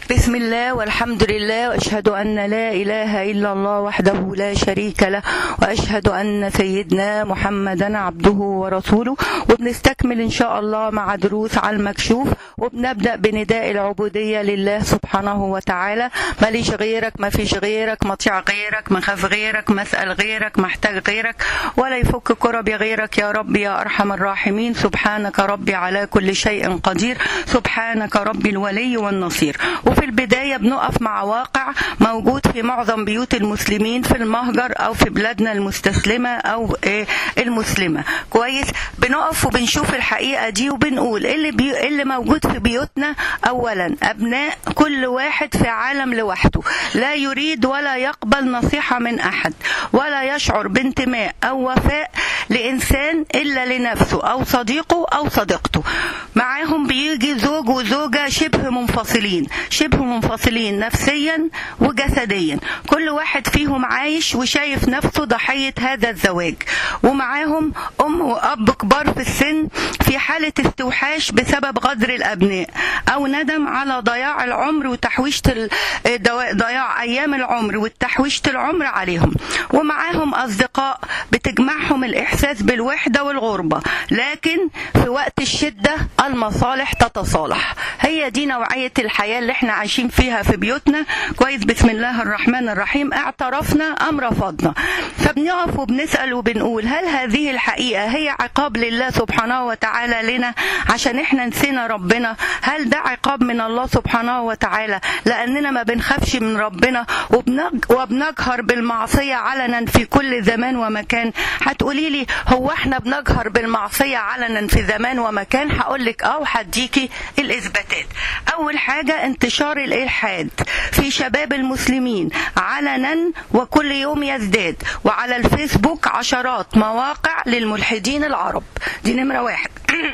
بسم الله والحمد لله واشهد ان لا اله الا الله وحده لا شريك له واشهد ان سيدنا محمدا عبده ورسوله وبنستكمل ان شاء الله مع دروس على المكشوف وبنبدا بنداء العبوديه لله سبحانه وتعالى ماليش غيرك ما فيش غيرك مطيع غيرك مخاف غيرك مسال غيرك محتاج غيرك ولا يفك كربي غيرك يا رب يا ارحم الراحمين سبحانك ربي على كل شيء قدير سبحانك ربي الولي والنصير وفي البداية بنقف مع واقع موجود في معظم بيوت المسلمين في المهجر أو في بلادنا المستسلمة أو إيه المسلمة كويس بنقف وبنشوف الحقيقة دي وبنقول اللي, بي... اللي موجود في بيوتنا أولا أبناء كل واحد في عالم لوحده لا يريد ولا يقبل نصيحة من أحد ولا يشعر بانتماء أو وفاء لإنسان إلا لنفسه أو صديقه أو صديقته معاهم بيجي زوج وزوجة شبه منفصلين شبه منفصلين نفسيا وجسديا كل واحد فيهم عايش وشايف نفسه ضحية هذا الزواج ومعاهم أم وأب كبار في السن في حالة استوحاش بسبب غدر الأبناء أو ندم على ضياع العمر وتحويشة ضياع أيام العمر وتحويشة العمر عليهم ومعاهم أصدقاء بتجمعهم الإحساس بالوحدة والغربة لكن في وقت الشدة المصالح تتصالح هي دي نوعية الحياة اللي احنا عايشين فيها في بيوتنا كويس بسم الله الرحمن الرحيم اعترفنا أم رفضنا فبنقف وبنسأل وبنقول هل هذه الحقيقة هي عقاب لله سبحانه وتعالى لنا عشان احنا نسينا ربنا هل ده عقاب من الله سبحانه وتعالى لأننا ما بنخافش من ربنا وبنج وبنجهر بالمعصية علنا في كل زمان ومكان هتقولي لي هو احنا بنجهر بالمعصية علنا في زمان ومكان هقول لك اه وهديكي الإثباتات أول حاجة انتشار الإلحاد في شباب المسلمين علنا وكل يوم يزداد وعلى الفيسبوك عشرات مواقع للملحدين العرب دي نمرة واحد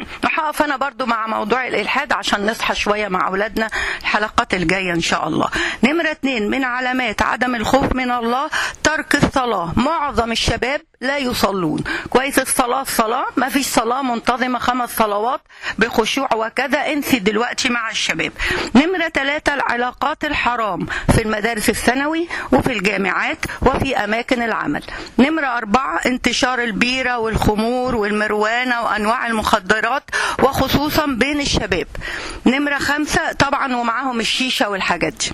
هقف أنا برضو مع موضوع الإلحاد عشان نصحى شوية مع أولادنا الحلقات الجاية إن شاء الله نمرة اتنين من علامات عدم الخوف من الله ترك الصلاة معظم الشباب لا يصلون كويس الصلاة الصلاة ما فيش صلاة منتظمة خمس صلوات بخشوع وكذا انسي دلوقتي مع الشباب نمرة ثلاثة العلاقات الحرام في المدارس الثانوي وفي الجامعات وفي أماكن العمل نمرة أربعة انتشار البيرة والخمور والمروانة وأنواع المخدرات وخصوصا بين الشباب نمرة خمسة طبعا ومعاهم الشيشة والحاجات دي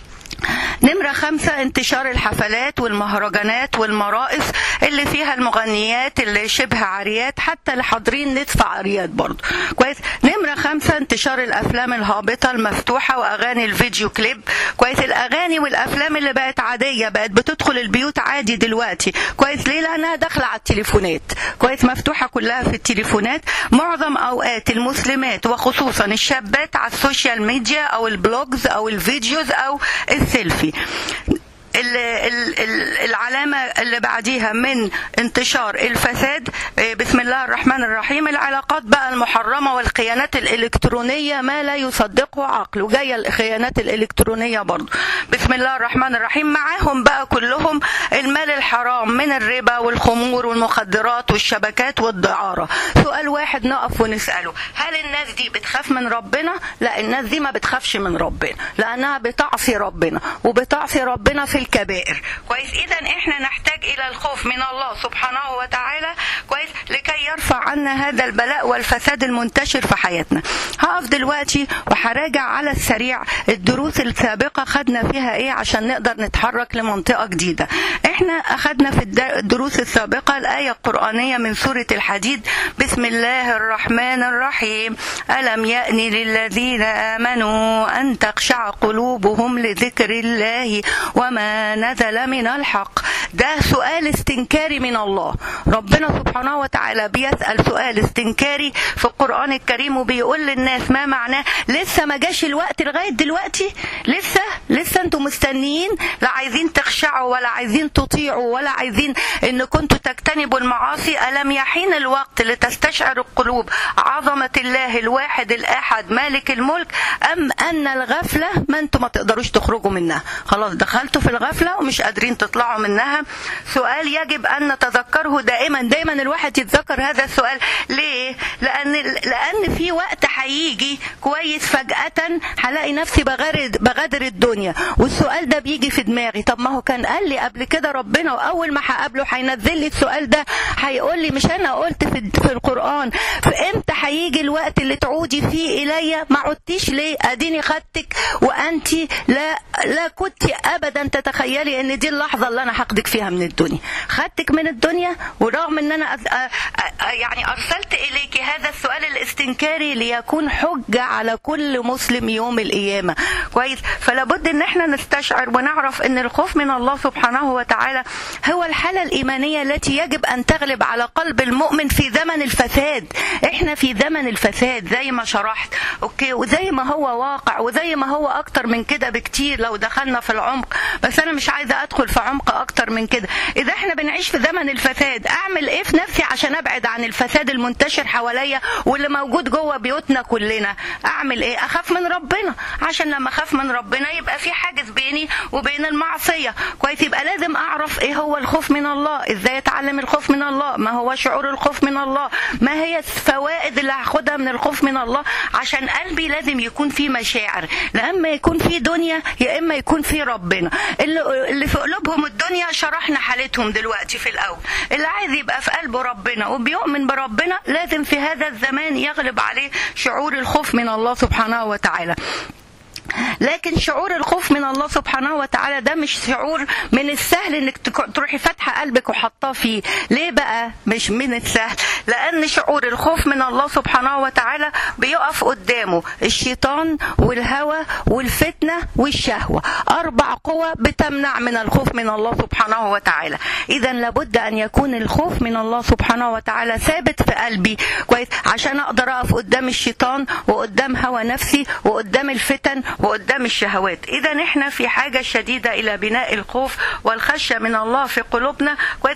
نمرة خمسة انتشار الحفلات والمهرجانات والمرائس اللي فيها المغنيات اللي شبه عاريات حتى اللي حاضرين ندفع عاريات برضه كويس نمرة خمسة انتشار الأفلام الهابطة المفتوحة وأغاني الفيديو كليب كويس الأغاني والأفلام اللي بقت عادية بقت بتدخل البيوت عادي دلوقتي كويس ليه لأنها داخلة على التليفونات كويس مفتوحة كلها في التليفونات معظم أوقات المسلمات وخصوصا الشابات على السوشيال ميديا أو البلوجز أو الفيديوز أو السيلفي العلامة اللي بعديها من انتشار الفساد بسم الله الرحمن الرحيم العلاقات بقى المحرمة والخيانات الإلكترونية ما لا يصدقه عقل وجاية الخيانات الإلكترونية برضو بسم الله الرحمن الرحيم معاهم بقى كلهم المال الحرام من الربا والخمور والمخدرات والشبكات والدعارة سؤال واحد نقف ونسأله هل الناس دي بتخاف من ربنا لا الناس دي ما بتخافش من ربنا لأنها بتعصي ربنا وبتعصي ربنا في الكبائر كويس اذا احنا نحتاج الى الخوف من الله سبحانه وتعالى كويس لكي يرفع عنا هذا البلاء والفساد المنتشر في حياتنا هقف دلوقتي وهراجع على السريع الدروس السابقة خدنا فيها ايه عشان نقدر نتحرك لمنطقة جديدة احنا اخدنا في الدروس السابقة الآية القرآنية من سورة الحديد بسم الله الرحمن الرحيم ألم يأن للذين آمنوا أن تخشع قلوبهم لذكر الله وما نزل من الحق ده سؤال استنكاري من الله ربنا سبحانه وتعالى بيسأل سؤال استنكاري في القرآن الكريم وبيقول للناس ما معناه لسه ما جاش الوقت لغاية دلوقتي لسه لسه انتم مستنيين لا عايزين تخشعوا ولا عايزين تطيعوا ولا عايزين ان كنتوا تجتنبوا المعاصي ألم يحين الوقت لتستشعر القلوب عظمة الله الواحد الأحد مالك الملك أم أن الغفلة ما انتم ما تقدروش تخرجوا منها خلاص دخلتوا في الغفلة ومش قادرين تطلعوا منها اخوانا سؤال يجب ان نتذكره دائما دائما الواحد يتذكر هذا السؤال ليه لان لان في وقت هيجي كويس فجاه هلاقي نفسي بغادر بغادر الدنيا والسؤال ده بيجي في دماغي طب ما هو كان قال لي قبل كده ربنا واول ما هقابله هينزل لي السؤال ده هيقول لي مش انا قلت في, في القران فامتى هيجي الوقت اللي تعودي فيه الي ما عدتيش ليه اديني خدتك وانت لا لا كنت ابدا تتخيلي ان دي اللحظه اللي انا هاخدك فيها من الدنيا خدتك من الدنيا ورغم ان انا أز... أ... أ... يعني ارسلت اليك هذا السؤال الاستنكاري ليكون حجه على كل مسلم يوم القيامه كويس فلا بد ان احنا نستشعر ونعرف ان الخوف من الله سبحانه وتعالى هو الحاله الايمانيه التي يجب ان تغلب على قلب المؤمن في زمن الفساد احنا في زمن الفساد زي ما شرحت اوكي وزي ما هو واقع وزي ما هو اكتر من كده بكتير لو دخلنا في العمق بس انا مش عايزه ادخل في عمق اكتر من كده اذا احنا بنعيش في زمن الفساد اعمل ايه في نفسي عشان ابعد عن الفساد المنتشر حواليا واللي موجود جوه بيوتنا كلنا اعمل ايه اخاف من ربنا عشان لما اخاف من ربنا يبقى في حاجز بيني وبين المعصيه كويس يبقى لازم اعرف ايه هو الخوف من الله ازاي اتعلم الخوف من الله ما هو شعور الخوف من الله ما هي الفوائد اللي هاخدها من الخوف من الله عشان قلبي لازم يكون فيه مشاعر لما يكون في دنيا يا اما يكون في ربنا اللي, اللي في قلوبهم الدنيا شرحنا حالتهم دلوقتي في الاول اللي عايز يبقى في قلبه ربنا وبيؤمن بربنا لازم في هذا الزمان يغلب عليه شعور الخوف من الله سبحانه وتعالى لكن شعور الخوف من الله سبحانه وتعالى ده مش شعور من السهل انك تروحي فاتحه قلبك وحطاه فيه ليه بقى مش من السهل لان شعور الخوف من الله سبحانه وتعالى بيقف قدامه الشيطان والهوى والفتنه والشهوه اربع قوى بتمنع من الخوف من الله سبحانه وتعالى اذا لابد ان يكون الخوف من الله سبحانه وتعالى ثابت في قلبي كويس عشان اقدر اقف قدام الشيطان وقدام هوى نفسي وقدام الفتن وقدام الشهوات اذا احنا في حاجه شديده الى بناء الخوف والخشيه من الله في قلوبنا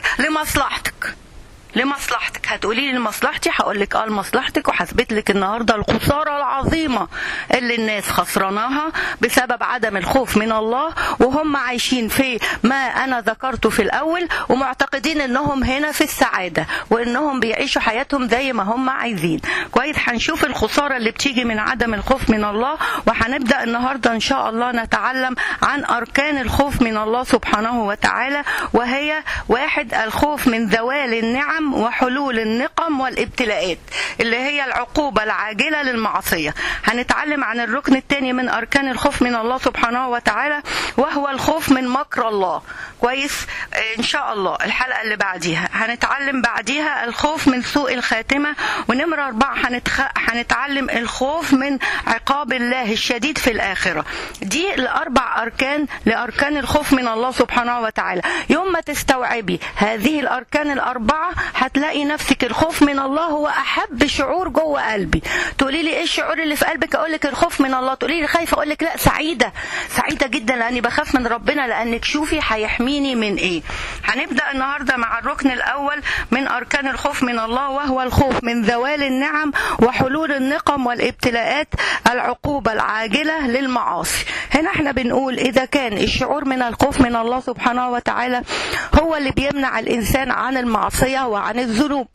لمصلحتك لمصلحتك هتقولي لي لمصلحتي هقول لك اه لمصلحتك وهثبت لك النهارده الخساره العظيمه اللي الناس خسراناها بسبب عدم الخوف من الله وهم عايشين في ما انا ذكرته في الاول ومعتقدين انهم هنا في السعاده وانهم بيعيشوا حياتهم زي ما هم عايزين كويس هنشوف الخساره اللي بتيجي من عدم الخوف من الله وهنبدا النهارده ان شاء الله نتعلم عن اركان الخوف من الله سبحانه وتعالى وهي واحد الخوف من زوال النعم وحلول النقم والابتلاءات اللي هي العقوبة العاجلة للمعصية هنتعلم عن الركن الثاني من أركان الخوف من الله سبحانه وتعالى وهو الخوف من مكر الله كويس إن شاء الله الحلقة اللي بعديها هنتعلم بعديها الخوف من سوء الخاتمة ونمرة أربعة هنتخ... هنتعلم الخوف من عقاب الله الشديد في الآخرة دي الأربع أركان لأركان الخوف من الله سبحانه وتعالى يوم ما تستوعبي هذه الأركان الأربعة هتلاقي نفسك الخوف من الله هو احب شعور جوه قلبي تقولي لي ايه الشعور اللي في قلبك اقول لك الخوف من الله تقولي لي خايفه اقول لك لا سعيده سعيده جدا لاني بخاف من ربنا لانك شوفي هيحميني من ايه هنبدا النهارده مع الركن الاول من اركان الخوف من الله وهو الخوف من زوال النعم وحلول النقم والابتلاءات العقوبه العاجله للمعاصي هنا احنا بنقول اذا كان الشعور من الخوف من الله سبحانه وتعالى هو اللي بيمنع الانسان عن المعصيه وعن الذنوب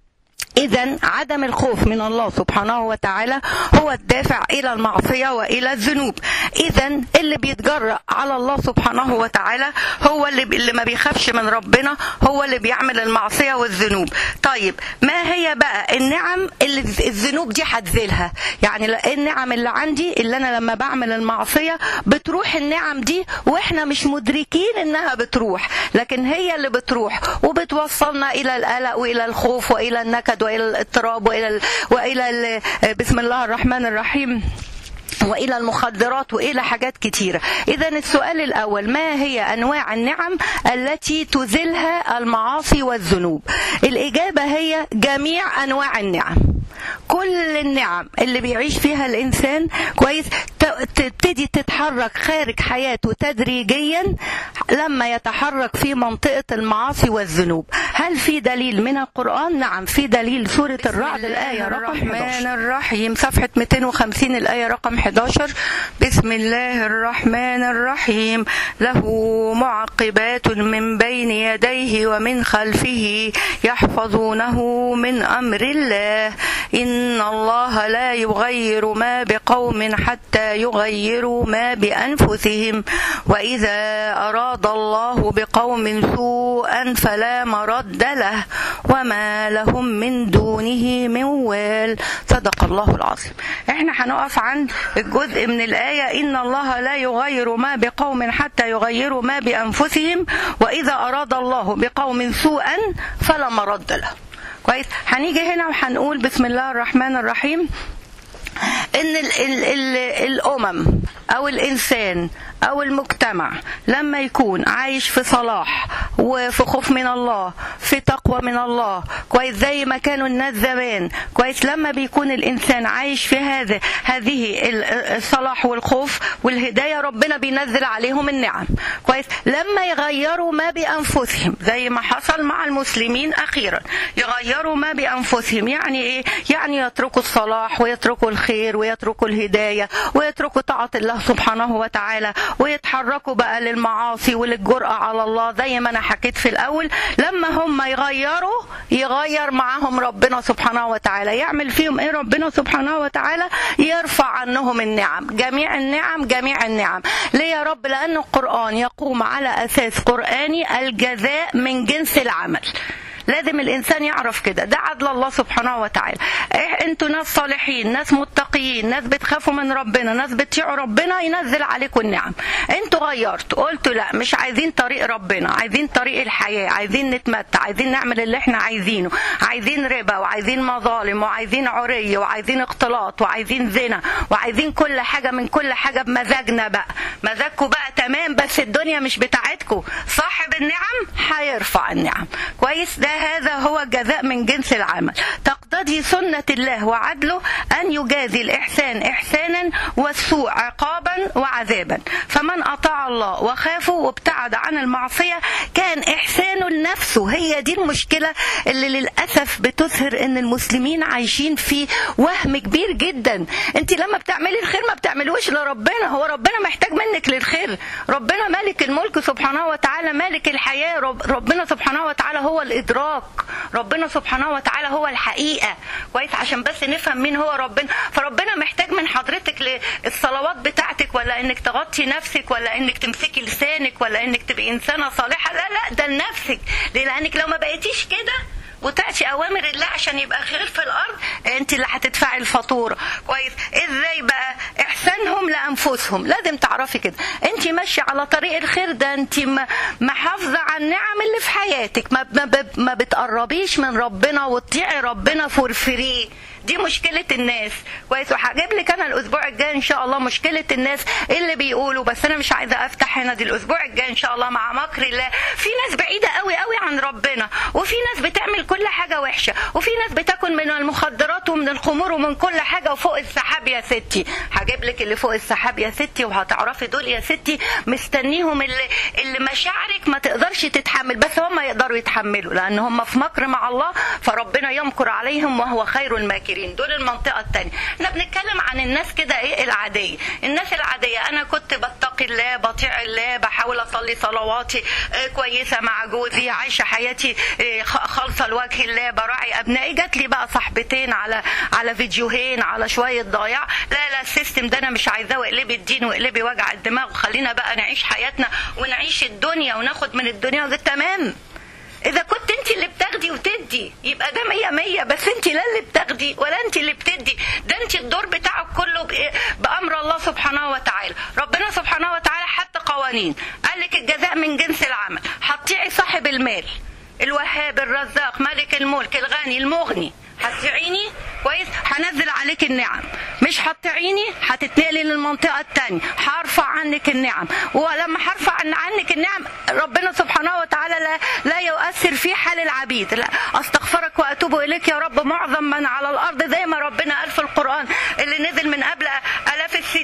إذا عدم الخوف من الله سبحانه وتعالى هو الدافع إلى المعصية وإلى الذنوب. إذا اللي بيتجرأ على الله سبحانه وتعالى هو اللي, اللي ما بيخافش من ربنا هو اللي بيعمل المعصية والذنوب. طيب ما هي بقى النعم اللي الذنوب دي هتزيلها؟ يعني النعم اللي عندي اللي أنا لما بعمل المعصية بتروح النعم دي وإحنا مش مدركين إنها بتروح، لكن هي اللي بتروح وبتوصلنا إلى القلق وإلى الخوف وإلى النكد والى الاضطراب والى ال... والى ال... بسم الله الرحمن الرحيم والى المخدرات والى حاجات كتيره اذا السؤال الاول ما هي انواع النعم التي تزيلها المعاصي والذنوب الاجابه هي جميع انواع النعم كل النعم اللي بيعيش فيها الانسان كويس ت- تبتدي تتحرك خارج حياته تدريجيا لما يتحرك في منطقة المعاصي والذنوب هل في دليل من القرآن؟ نعم في دليل سورة الرعد الآية رقم 11 الرحيم صفحة 250 الآية رقم 11 بسم الله الرحمن الرحيم له معقبات من بين يديه ومن خلفه يحفظونه من أمر الله إن الله لا يغير ما بقوم حتى يغيروا ما بأنفسهم وإذا أراد الله بقوم سوءا فلا مرد له وما لهم من دونه من وال صدق الله العظيم احنا هنقف عند الجزء من الآية إن الله لا يغير ما بقوم حتى يغيروا ما بأنفسهم وإذا أراد الله بقوم سوءا فلا مرد له كويس هنيجي هنا وهنقول بسم الله الرحمن الرحيم ان ال ال ال الامم او الانسان او المجتمع لما يكون عايش في صلاح وفي خوف من الله في تقوى من الله كويس زي ما كانوا الناس زمان كويس لما بيكون الانسان عايش في هذا هذه ال- الصلاح والخوف والهدايه ربنا بينزل عليهم النعم كويس لما يغيروا ما بانفسهم زي ما حصل مع المسلمين اخيرا يغيروا ما بانفسهم يعني ايه يعني يتركوا الصلاح ويتركوا الخير ويتركوا الهدايه ويتركوا طاعه الله سبحانه وتعالى ويتحركوا بقى للمعاصي وللجرأة على الله زي ما انا حكيت في الاول لما هم يغيروا يغير معاهم ربنا سبحانه وتعالى يعمل فيهم ايه ربنا سبحانه وتعالى يرفع عنهم النعم جميع النعم جميع النعم ليه يا رب لان القرآن يقوم على اساس قرآني الجزاء من جنس العمل لازم الانسان يعرف كده ده عدل الله سبحانه وتعالى إيه انتوا ناس صالحين ناس متقيين ناس بتخافوا من ربنا ناس بتطيعوا ربنا ينزل عليكم النعم انتوا غيرتوا قلتوا لا مش عايزين طريق ربنا عايزين طريق الحياه عايزين نتمتع عايزين نعمل اللي احنا عايزينه عايزين ربا وعايزين مظالم وعايزين عري وعايزين اختلاط وعايزين زنا وعايزين كل حاجه من كل حاجه بمزاجنا بقى مزاجكم بقى تمام بس الدنيا مش بتاعتكم صاحب النعم هيرفع النعم كويس ده هذا هو الجزاء من جنس العمل تقتضي سنة الله وعدله أن يجازي الإحسان إحسانا والسوء عقابا وعذابا فمن أطاع الله وخافه وابتعد عن المعصية كان إحسانه لنفسه هي دي المشكلة اللي للأسف بتظهر أن المسلمين عايشين في وهم كبير جدا أنت لما بتعملي الخير ما بتعملوش لربنا هو ربنا محتاج منك للخير ربنا مالك الملك سبحانه وتعالى مالك الحياة رب ربنا سبحانه وتعالى هو الإدراك ربنا سبحانه وتعالى هو الحقيقة كويس عشان بس نفهم مين هو ربنا فربنا محتاج من حضرتك للصلوات بتاعتك ولا انك تغطي نفسك ولا انك تمسكي لسانك ولا انك تبقي انسانة صالحة لا لا ده لنفسك ليه؟ لانك لو ما بقيتيش كده وتأتي أوامر الله عشان يبقى خير في الأرض أنت اللي هتدفعي الفاتورة كويس إزاي بقى إحسانهم لأنفسهم لازم تعرفي كده أنت ماشية على طريق الخير ده أنت م- محافظة على النعم اللي في حياتك ما, ما, ب- ما بتقربيش من ربنا وتطيعي ربنا فور فري دي مشكلة الناس كويس وهجيب لك انا الاسبوع الجاي ان شاء الله مشكلة الناس اللي بيقولوا بس انا مش عايزة افتح هنا دي الاسبوع الجاي ان شاء الله مع مكر الله في ناس بعيدة قوي قوي عن ربنا وفي ناس بتعمل كل حاجة وحشة وفي ناس بتاكل من المخدرات ومن الخمور ومن كل حاجة وفوق السحاب يا ستي هجيب لك اللي فوق السحاب يا ستي وهتعرفي دول يا ستي مستنيهم اللي اللي مشاعرك ما تقدرش تتحمل بس هم يقدروا يتحملوا لان هم في مكر مع الله فربنا يمكر عليهم وهو خير الماكرين دول المنطقة التانية احنا بنتكلم عن الناس كده ايه العادية الناس العادية انا كنت بتقي الله بطيع الله بحاول اصلي صلواتي اه كويسة مع جوزي عايشة حياتي اه خ- خالصة لوجه الله براعي ابنائي جات لي بقى صاحبتين على على فيديوهين على شوية ضياع لا لا السيستم ده انا مش عايزاه واقلبي الدين واقلبي وجع الدماغ وخلينا بقى نعيش حياتنا ونعيش الدنيا وناخد من الدنيا وده تمام اذا كنت انت اللي بتاخدي وتدي يبقى ده مية مية بس انت لا اللي بتاخدي ولا انت اللي بتدي ده انت الدور بتاعك كله بإيه؟ بامر الله سبحانه وتعالى ربنا سبحانه وتعالى حط قوانين قال لك الجزاء من جنس العمل هتطيعي صاحب المال الوهاب الرزاق ملك الملك الغني المغني هتطيعيني كويس هنزل عليك النعم مش هتطيعيني هتتنقلي للمنطقه الثانيه هرفع عنك النعم ولما هرفع عن- عنك النعم ربنا سبحانه وتعالى لا, لا يؤثر في حال العبيد لا استغفرك واتوب اليك يا رب معظم من على الارض زي ما ربنا قال في القران اللي نزل من قبل الاف السنين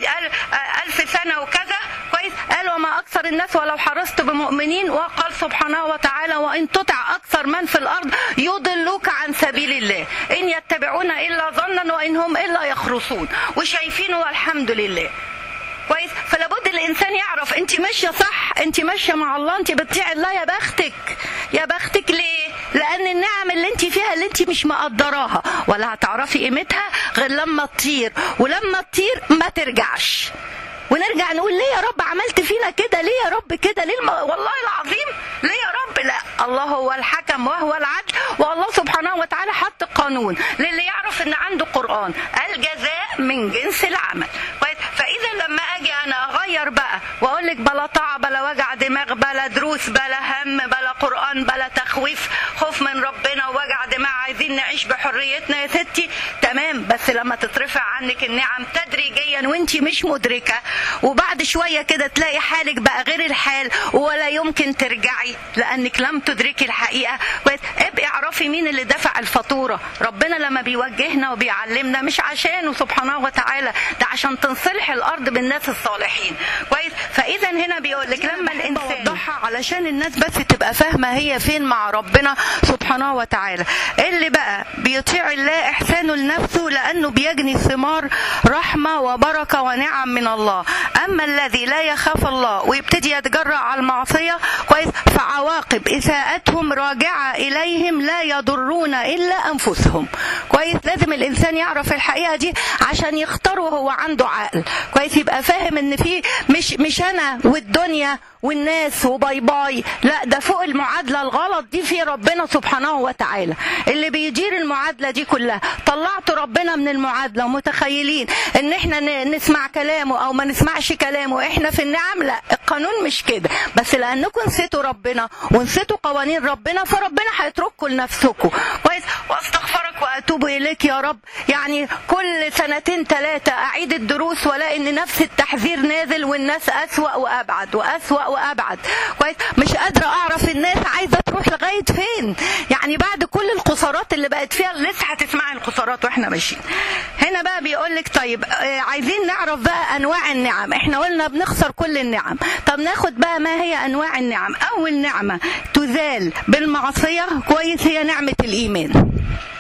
أل- ألف سنة وكذا كويس قال وما أكثر الناس ولو حرصت بمؤمنين وقال سبحانه وتعالى وإن تطع أكثر من في الأرض يضلوك عن سبيل الله إن يتبعون إلا ظنا وإن هم إلا يخرصون وشايفين والحمد لله كويس فلابد الانسان يعرف انت ماشيه صح انت ماشيه مع الله انت بتطيع الله يا بختك يا بختك ليه لان النعم اللي انت فيها اللي انت مش مقدراها ولا هتعرفي قيمتها غير لما تطير ولما تطير ما ترجعش ونرجع نقول ليه يا رب عملت فينا كده ليه يا رب كده ليه الم... والله العظيم ليه يا رب لا الله هو الحكم وهو العدل والله سبحانه وتعالى حط قانون للي يعرف ان عنده قرآن الجزاء من جنس العمل كويس فاذا لما اجي انا اغير بقى واقول لك بلا طاعه بلا وجع دماغ بلا دروس بلا هم بلا قران بلا تخويف خوف من ربنا ووجع دماغ عايزين نعيش بحريتنا يا ستي تمام بس لما تترفع عنك النعم تدريجيا وانت مش مدركه وبعد شويه كده تلاقي حالك بقى غير الحال ولا يمكن ترجعي لانك لم تدركي الحقيقه كويس ابقي اعرفي مين اللي دفع الفاتوره ربنا لما بيوجهنا وبيعلمنا مش عشانه سبحانه وتعالى ده عشان تنصلح الارض بالناس الصالحين كويس فاذا هنا بيقول لك لما الانسان بوضحها علشان الناس بس تبقى فاهمه هي فين مع ربنا سبحانه وتعالى اللي بقى بيطيع الله احسانه لنفسه لانه بيجني ثمار رحمه وبركه ونعم من الله اما الذي لا يخاف الله ويبتدي يتجرأ على المعصيه كويس فعواقب اساءتهم راجعه اليهم لا يضرون الا انفسهم كويس لازم الانسان يعرف الحقيقه دي عشان يختار وهو عنده عقل كويس يبقى فاهم ان في مش مش انا والدنيا والناس وباي باي لا ده فوق المعادلة الغلط دي في ربنا سبحانه وتعالى اللي بيدير المعادلة دي كلها طلعتوا ربنا من المعادلة ومتخيلين ان احنا ن- نسمع كلامه او ما نسمعش كلامه احنا في النعم لا القانون مش كده بس لانكم نسيتوا ربنا ونسيتوا قوانين ربنا فربنا هيترككم لنفسكم كويس واستغفرك واتوب اليك يا رب يعني كل سنتين ثلاثة اعيد الدروس والاقي ان نفس التحذير نازل والناس اسوأ وابعد واسوأ وابعد كويس مش قادرة اعرف الناس عايزة تروح لغاية فين يعني بعد كل الخسارات اللي بقت فيها لسه هتسمعي الخسارات واحنا ماشيين هنا بقى بيقول لك طيب آه، عايزين نعرف بقى انواع النعم احنا قلنا بنخسر كل النعم طب ناخد بقى ما هي انواع النعم اول نعمة تزال بالمعصية كويس هي نعمة الايمان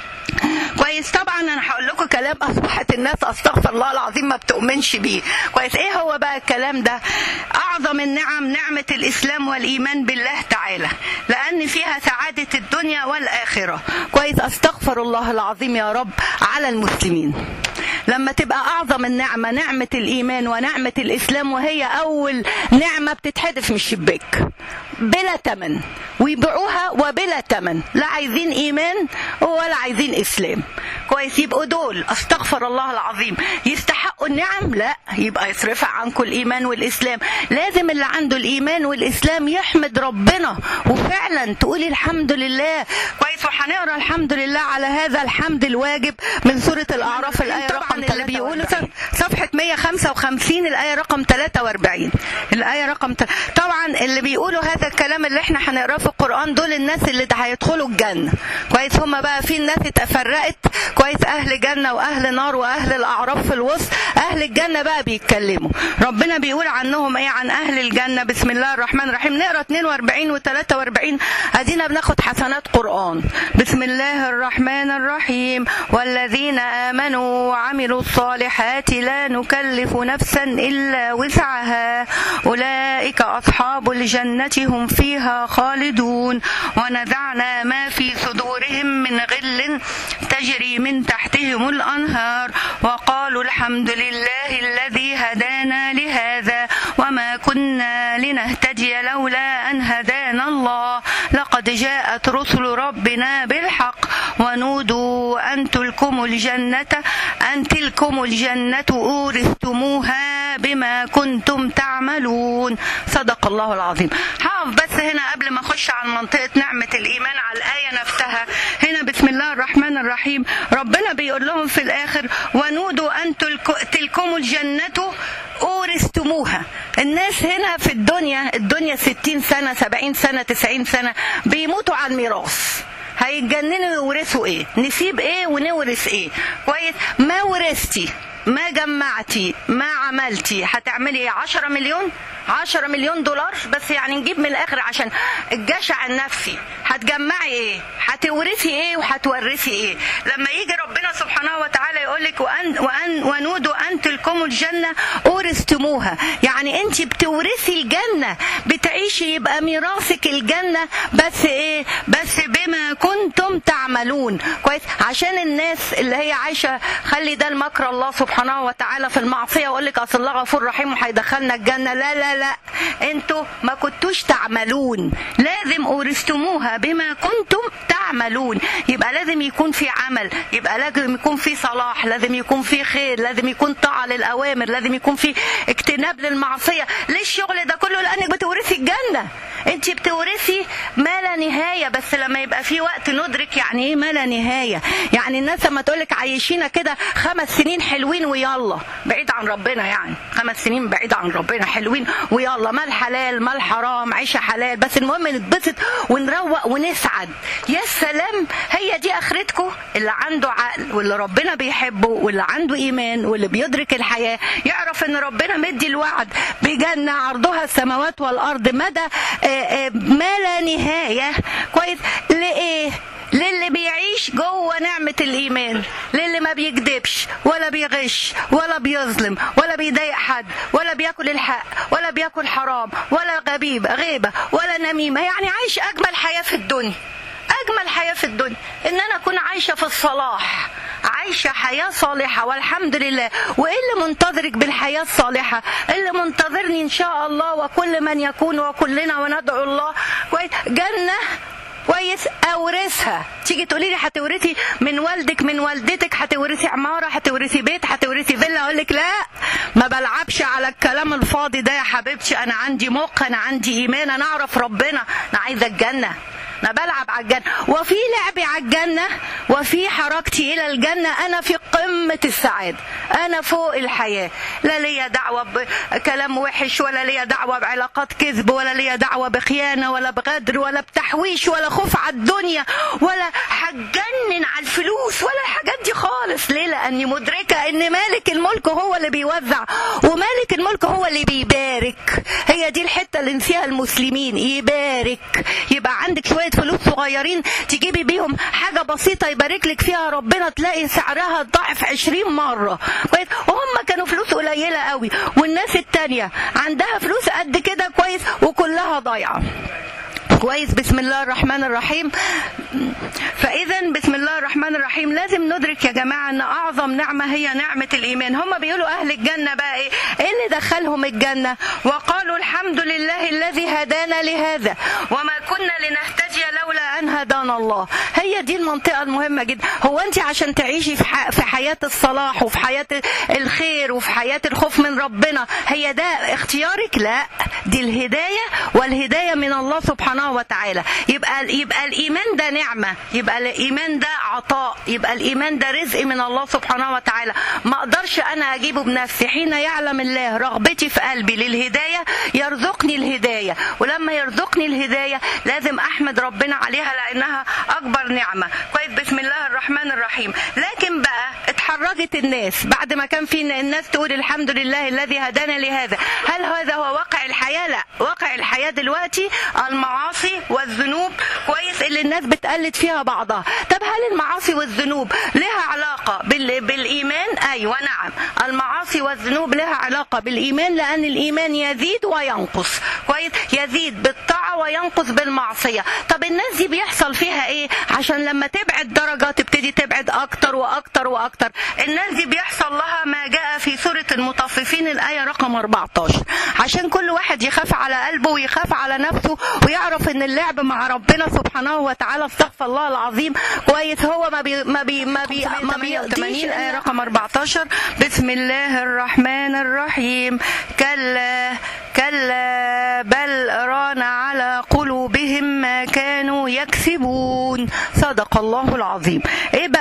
كويس طبعا انا هقول لكم كلام اصبحت الناس استغفر الله العظيم ما بتؤمنش بيه كويس ايه هو بقى الكلام ده اعظم النعم نعمه الاسلام والايمان بالله تعالى لان فيها سعاده الدنيا والاخره كويس استغفر الله العظيم يا رب على المسلمين لما تبقى اعظم النعمه نعمه الايمان ونعمه الاسلام وهي اول نعمه بتتحدف من الشباك بلا تمن ويبيعوها وبلا تمن لا عايزين ايمان ولا عايزين اسلام كويس يبقوا دول استغفر الله العظيم يستحقوا النعم لا يبقى يصرفها عنكم الايمان والاسلام لازم اللي عنده الايمان والاسلام يحمد ربنا وفعلا تقولي الحمد لله كويس وهنقرا الحمد لله على هذا الحمد الواجب من سوره الاعراف الايه رقم اللي بيقولوا صفحه 155 الايه رقم 43 الايه رقم ت... طبعا اللي بيقولوا هذا الكلام اللي احنا هنقراه في القران دول الناس اللي هيدخلوا الجنه كويس هم بقى في الناس اتفرقت كويس اهل جنه واهل نار واهل الاعراف في الوسط اهل الجنه بقى بيتكلموا ربنا بيقول عنهم ايه عن اهل الجنه بسم الله الرحمن الرحيم نقرا 42 و43 ادينا بناخد حسنات قران بسم الله الرحمن الرحيم والذين امنوا وعملوا الصالحات لا نكلف نفسا الا وسعها اولئك اصحاب الجنه هم فيها خالدون ونزعنا ما في صدورهم من غل تجري من تحتهم الانهار وقالوا الحمد لله الذي هدانا لهذا وما كنا لنهتدي لولا ان هدانا الله لقد جاءت رسل ربنا بالحق ونودوا ان تلكم الجنه ان تلكم الجنه اورثتموها بما كنتم تعملون صدق الله العظيم هقف بس هنا قبل ما اخش على منطقه نعمه الايمان على الايه نفسها هنا بسم الله الرحمن الرحيم ربنا بيقول لهم في الاخر ونودوا ان تلك- تلكم الجنه اورثتموها الناس هنا في الدنيا الدنيا 60 سنه 70 سنه 90 سنه بيموتوا على الميراث هيتجننوا يورثوا ايه نسيب ايه ونورث ايه كويس ما ورثتي ما جمعتي ما عملتي هتعملي ايه 10 مليون 10 مليون دولار بس يعني نجيب من الاخر عشان الجشع النفسي هتجمعي ايه هتورثي ايه وهتورثي ايه لما يجي ربنا سبحانه وتعالى يقول لك وان وان ونودوا ان تلكم الجنه اورثتموها يعني انت بتورثي الجنه بتعيشي يبقى ميراثك الجنه بس ايه بس بما كنتم تعملون كويس عشان الناس اللي هي عايشه خلي ده المكر الله سبحانه وتعالى في المعصيه ويقول لك اصل الله غفور رحيم وهيدخلنا الجنه لا لا لا انتوا ما كنتوش تعملون لازم اورثتموها بما كنتم تعملون يبقى لازم يكون في عمل يبقى لازم يكون في صلاح لازم يكون في خير لازم يكون طاعه للاوامر لازم يكون في اجتناب للمعصيه ليه الشغل ده كله لانك بتورثي الجنه انت بتورثي ما لا نهايه بس لما يبقى في وقت ندرك يعني ايه ما لا نهايه يعني الناس لما تقولك عايشينا كده خمس سنين حلوين ويلا بعيد عن ربنا يعني خمس سنين بعيد عن ربنا حلوين ويلا ما الحلال ما الحرام عيشه حلال بس المهم نتبسط ونروق ونسعد يا سلام هي دي اخرتكم اللي عنده عقل واللي ربنا بيحبه واللي عنده ايمان واللي بيدرك الحياه يعرف ان ربنا مدي الوعد بجنه عرضها السماوات والارض مدى ما لا نهايه كويس لايه للي بيعيش جوه نعمة الإيمان للي ما بيكذبش ولا بيغش ولا بيظلم ولا بيضايق حد ولا بياكل الحق ولا بياكل حرام ولا غبيبة غيبة ولا نميمة يعني عايش أجمل حياة في الدنيا أجمل حياة في الدنيا إن أنا أكون عايشة في الصلاح عايشة حياة صالحة والحمد لله وإيه اللي منتظرك بالحياة الصالحة اللي منتظرني إن شاء الله وكل من يكون وكلنا وندعو الله جنة كويس اورثها تيجي تقولي لي هتورثي من والدك من والدتك هتورثي عماره هتورثي بيت هتورثي فيلا اقول لك لا ما بلعبش على الكلام الفاضي ده يا حبيبتي انا عندي مخ انا عندي ايمان انا اعرف ربنا انا عايزه الجنه انا بلعب على الجنة وفي لعبي على الجنة وفي حركتي إلى الجنة أنا في قمة السعادة أنا فوق الحياة لا ليا دعوة بكلام وحش ولا ليا دعوة بعلاقات كذب ولا ليا دعوة بخيانة ولا بغدر ولا بتحويش ولا خوف على الدنيا ولا هتجنن على الفلوس ولا الحاجات دي خالص ليه لأني مدركة إن مالك الملك هو اللي بيوزع ومالك الملك هو اللي بيبارك هي دي الحتة اللي نسيها المسلمين يبارك يبقى عندك شوية فلوس صغيرين تجيبي بيهم حاجة بسيطة يبارك لك فيها ربنا تلاقي سعرها ضعف عشرين مرة كويس وهم كانوا فلوس قليلة قوي والناس التانية عندها فلوس قد كده كويس وكلها ضايعة كويس بسم الله الرحمن الرحيم فاذا بسم الله الرحمن الرحيم لازم ندرك يا جماعه ان اعظم نعمه هي نعمه الايمان هم بيقولوا اهل الجنه بقى ايه ايه اللي دخلهم الجنه وقالوا الحمد لله الذي هدانا لهذا وما كنا لنهتدي لولا ان هدانا الله هي دي المنطقه المهمه جدا هو انت عشان تعيشي في, في حياه الصلاح وفي حياه الخير وفي حياه الخوف من ربنا هي ده اختيارك لا دي الهدايه والهدايه من الله سبحانه وتعالى يبقى يبقى الايمان ده نعمه يبقى الايمان ده عطاء يبقى الايمان ده رزق من الله سبحانه وتعالى ما اقدرش انا اجيبه بنفسي حين يعلم الله رغبتي في قلبي للهدايه يرزقني الهدايه ولما يرزقني الهدايه لازم احمد ربنا عليها لانها اكبر نعمه كويس بسم الله الرحمن الرحيم لكن بقى اتحرجت الناس بعد ما كان في الناس تقول الحمد لله الذي هدانا لهذا هل هذا هو واقع الحياه لا واقع الحياه دلوقتي المعاصي والذنوب كويس اللي الناس بتقلد فيها بعضها طب هل المعاصي والذنوب لها علاقة بال... بالإيمان أيوة نعم المعاصي والذنوب لها علاقة بالإيمان لأن الإيمان يزيد وينقص كويس يزيد بالطاعة وينقص بالمعصية طب الناس دي بيحصل فيها إيه عشان لما تبعد درجة تبتدي تبعد أكتر وأكتر وأكتر الناس دي بيحصل لها ما جاء في سورة المطففين الآية رقم 14 عشان كل واحد يخاف على قلبه ويخاف على نفسه ويعرف ان اللعب مع ربنا سبحانه وتعالى استغفر الله العظيم كويس هو ما بي ما بي ما بي ما بيقضيش آية رقم 14 بسم الله الرحمن الرحيم كلا كلا بل ران على قلوبهم ما كانوا يكسبون صدق الله العظيم ايه بقى معنى